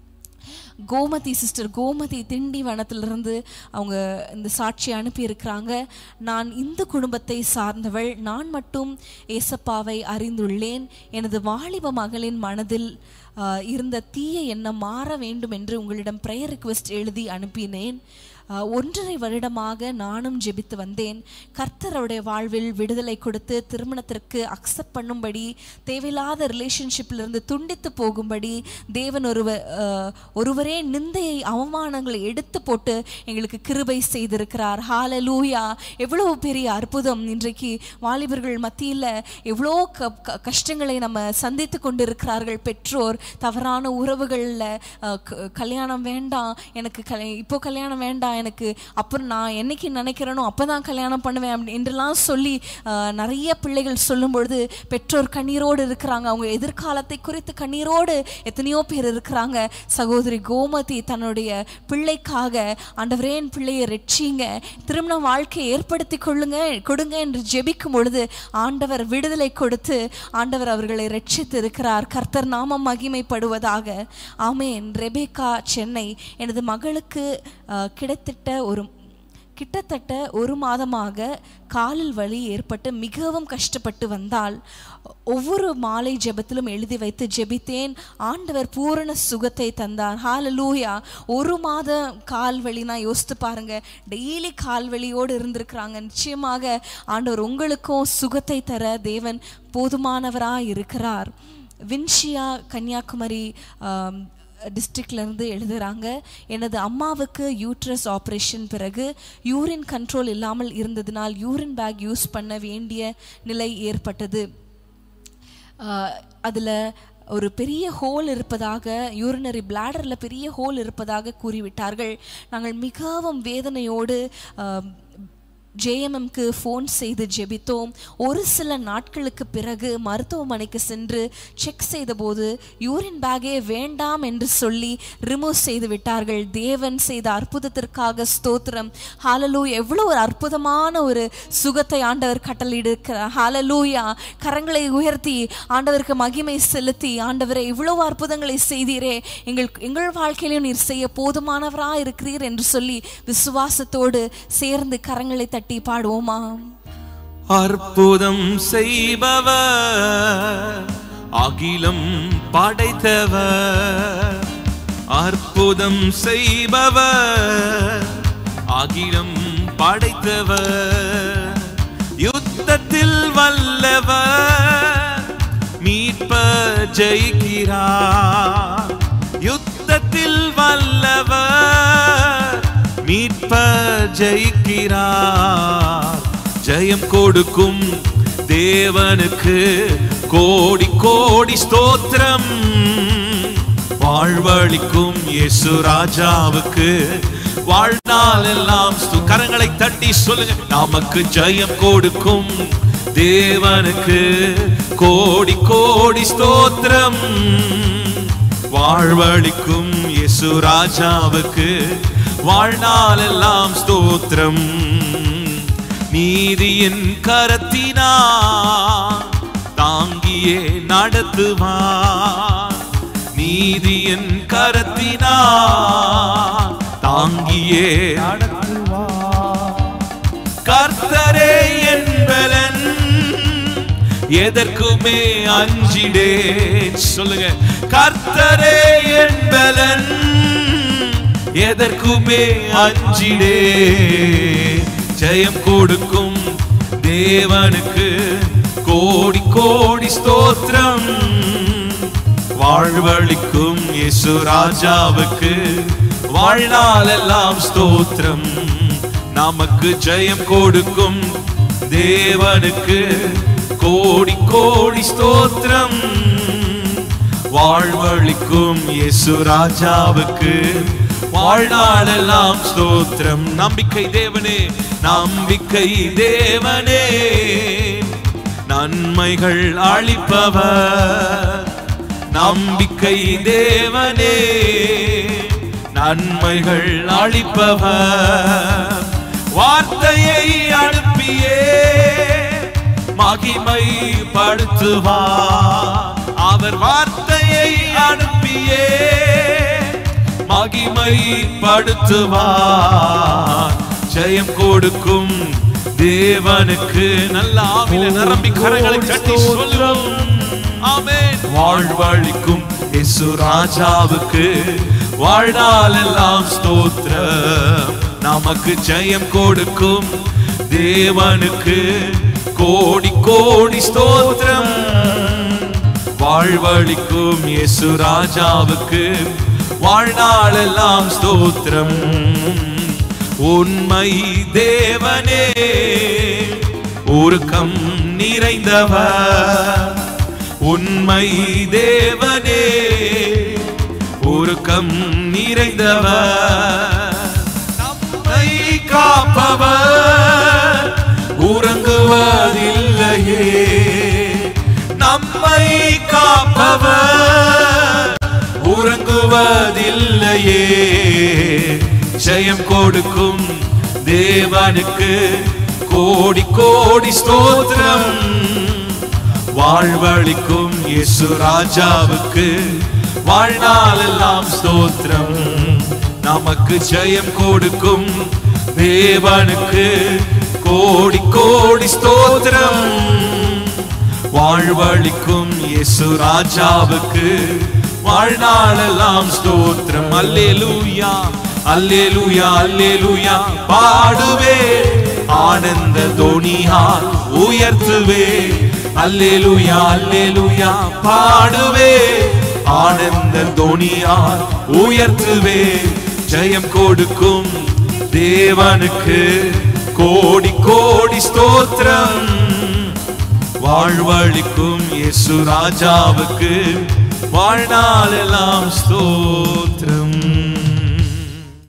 கோமதி சிஸ்டர் கோமதி திண்டிவனத்திலிருந்து அவங்க இந்த சாட்சி அனுப்பியிருக்கிறாங்க நான் இந்து குடும்பத்தை சார்ந்தவள் நான் மட்டும் ஏசப்பாவை அறிந்துள்ளேன் எனது வாலிப மகளின் மனதில் ஆஹ், இருந்த தீய எண்ணம் மாற வேண்டும் என்று உங்களிடம் ப்ரேயர் ரிக்வெஸ்ட் எழுதி அனுப்பினேன் ஆஹ், ஒன்றரை வருடமாக நானும் ஜெபித்து வந்தேன் கர்த்தர் அவருடைய வாழ்வில் விடுதலை கொடுத்து திருமணத்திற்கு அக்செப்ட் பண்ணும்படி தேவையில்லாத ரிலேஷன்ஷிப்ல இருந்து துண்டித்து போகும்படி தேவன் ஒருவர் ஆஹ், ஒருவரே நிந்தையை அவமானங்களை எடுத்து போட்டு எங்களுக்கு கிருபை செய்திருக்கிறார் ஹalleluya எவ்வளவு பெரிய அற்புதம் இன்றைக்கு வாலிபர்கள் மத்தியில் எவ்வளோ க க- கஷ்டங்களை நம்ம சந்தித்து கொண்டிருக்கிறார்கள் பெற்றோர் தவறான உறவுகளில் கல்யாணம் வேண்டாம் எனக்கு கல் இப்போ கல்யாணம் வேண்டாம் எனக்கு அப்புறம் நான் என்னைக்கு நினைக்கிறேனோ அப்போ தான் கல்யாணம் பண்ணுவேன் அப்படி என்றெல்லாம் சொல்லி அஹ், நிறைய பிள்ளைகள் சொல்லும் பொழுது பெற்றோர் கண்ணீரோடு இருக்கிறாங்க அவங்க எதிர்காலத்தை குறித்து கண்ணீரோடு எத்தனையோ பேர் இருக்கிறாங்க சகோதரி கோமதி தன்னுடைய பிள்ளைக்காக ஆண்டவரே என் பிள்ளையை ரெட்சிங்க திருமண வாழ்க்கையை ஏற்படுத்தி கொள்ளுங்க கொடுங்க என்று ஜெபிக்கும் பொழுது ஆண்டவர் விடுதலை கொடுத்து ஆண்டவர் அவர்களை ரட்சித்து இருக்கிறார் கர்த்தர் நாமம் மகிமைப்படுவதாக ஆமென் ரெபேக்கா சென்னை எனது மகளுக்கு அஹ், கிடைத்திட்ட ஒரு கிட்டத்தட்ட ஒரு மாதமாக காலில் வலி ஏற்பட்டு மிகவும் கஷ்டப்பட்டு வந்தால் ஒவ்வொரு மாலை ஜெபத்திலும் எழுதி வைத்து ஜெபித்தேன் ஆண்டவர் பூரண சுகத்தை தந்தார் ஹalleluya ஒரு மாத கால் வலினா யோசித்து பாருங்க டெய்லி கால் வலியோடு இருந்திருக்கிறாங்க நிச்சயமாக ஆண்டவர் உங்களுக்கும் சுகத்தை தர தேவன் போதுமானவராய் இருக்கிறார் வின்ஷியா கன்னியாகுமரி ஆம், டிஸ்ட்ரிக்ட்ல இருந்து எழுதுறாங்க எனது அம்மாவுக்கு யூட்ரஸ் ஆப்ரேஷன் பிறகு யூரின் கண்ட்ரோல் இல்லாமல் இருந்ததினால் யூரின் பேக் யூஸ் பண்ண வேண்டிய நிலை ஏற்பட்டது அதில் ஒரு பெரிய ஹோல் இருப்பதாக யூரினரி பிளாடரில் பெரிய ஹோல் இருப்பதாக கூறிவிட்டார்கள் நாங்கள் மிகவும் வேதனையோடு ஜேஎம்எம்க்கு ஃபோன் செய்து ஜெபித்தோம் ஒரு சில நாட்களுக்கு பிறகு மருத்துவமனைக்கு சென்று செக் செய்தபோது யூரின் பேக்கே வேண்டாம் என்று சொல்லி ரிமூவ் செய்து விட்டார்கள் தேவன் செய்த அற்புதத்திற்காக ஸ்தோத்திரம் ஹாலலூ எவ்வளோ ஒரு அற்புதமான ஒரு சுகத்தை ஆண்டவர் கட்டளையிடுக்கிறார் ஹாலலூயா கரங்களை உயர்த்தி ஆண்டவருக்கு மகிமை செலுத்தி ஆண்டவரை இவ்வளவு அற்புதங்களை செய்தீரே எங்கள் எங்கள் வாழ்க்கையிலும் நீர் செய்ய போதுமானவரா இருக்கிறீர் என்று சொல்லி விசுவாசத்தோடு சேர்ந்து கரங்களை தட்டி பாடுவோமா அற்புதம் செய்பவர் அகிலம் படைத்தவர் அற்புதம் செய்பவர் அகிலம் படைத்தவர் யுத்தத்தில் வல்லவர் மீட்ப ஜெயிக்கிறார் யுத்தத்தில் வல்லவர் மீட்ப ஜெயிக்கிறார் ஜெயம் கொடுக்கும் தேவனுக்கு கோடி கோடி ஸ்தோத்திரம் வாழ்வழிக்கும் இயேசு ராஜாவுக்கு வாழ்நாள் எல்லாம் ஸ்து- கரங்களை தட்டி சொல்லுங்க நமக்கு ஜெயம் கொடுக்கும் தேவனுக்கு கோடி கோடி ஸ்தோத்திரம் வாழ்வழிக்கும் இயேசு ராஜாவுக்கு வாழ்நாள் எல்லாம் ஸ்தோத்திரம் நீதியின் கரத்தினா தாங்கியே நடத்துவார் நீதியின் கரத்தினா தாங்கியே கர்த்தரே என்பலன் எதற்குமே அஞ்சிடே சொல்லுங்க கர்த்தரே என்பலன் எதற்குமே அஞ்சிடே ஜெயம் கொடுக்கும் தேவனுக்கு கோடி கோடி ஸ்தோத்திரம் வாழ்வழிக்கும் இயேசு ராஜாவுக்கு வாழ்நாளெல்லாம் ஸ்தோத்திரம் நமக்கு ஜெயம் கொடுக்கும் தேவனுக்கு கோடி கோடி ஸ்தோத்திரம் வாழ்வழிக்கும் இயேசு ராஜாவுக்கு வாழ்நாளெல்லாம் ஸ்தோத்திரம் நம்பிக்கை தேவனே நம்பிக்கை தேவனே நன்மைகள் அளிப்பவர் நம்பிக்கை தேவனே நன்மைகள் அளிப்பவர் வார்த்தையை அனுப்பியே மகிமை படுத்துவார் அவர் வார்த்தையை அனுப்பியே மகிமை படுத்துவார் ஜெயம் கொடுக்கும் தேவனுக்கு நல்ல ஆவில நிரம்பி கரங்களை கட்டி சொல்லுவோம் ஆமென் வாழ்வழிக்கும் இயேசு ராஜாவுக்கு வாழ்நாளெல்லாம் ஸ்தோத்திரம் நமக்கு ஜெயம் கொடுக்கும் தேவனுக்கு கோடி கோடி ஸ்தோத்திரம் வாழ்வழிக்கும் இயேசு ராஜாவுக்கு வாழ்நாளெல்லாம் ஸ்தோத்திரம் உண்மை தேவனே உருக்கம் நிறைந்தவர் உண்மை தேவனே உருக்கம் நிறைந்தவர் நம்மை காப்பவர் உறங்குவதில்லையே நம்மை காப்பவர் உறங்குவதில்லையே ஜெயம் கொடுக்கும் தேவனுக்கு கோடி கோடி ஸ்தோத்திரம் வாழ்வழிக்கும் இயேசு ராஜாவுக்கு வாழ்நாளெல்லாம் ஸ்தோத்திரம் நமக்கு ஜெயம் கொடுக்கும் தேவனுக்கு கோடி கோடி ஸ்தோத்திரம் வாழ்வழிக்கும் இயேசு ராஜாவுக்கு வாழ்நாளெல்லாம் ஸ்தோத்திரம் அல்லேலூயா அல்லேலூயா அல்லேலூயா பாடுவே ஆனந்த தோணியால் உயர்த்துவே அல்லேலூயா அல்லேலூயா பாடுவே ஆனந்த தோணியால் உயர்த்துவே ஜெயம் கொடுக்கும் தேவனுக்கு கோடி கோடி ஸ்தோத்திரம் வாழ்வழிக்கும் இயேசு ராஜாவுக்கு வாழ்நாளெல்லாம் ஸ்தோத்திரம்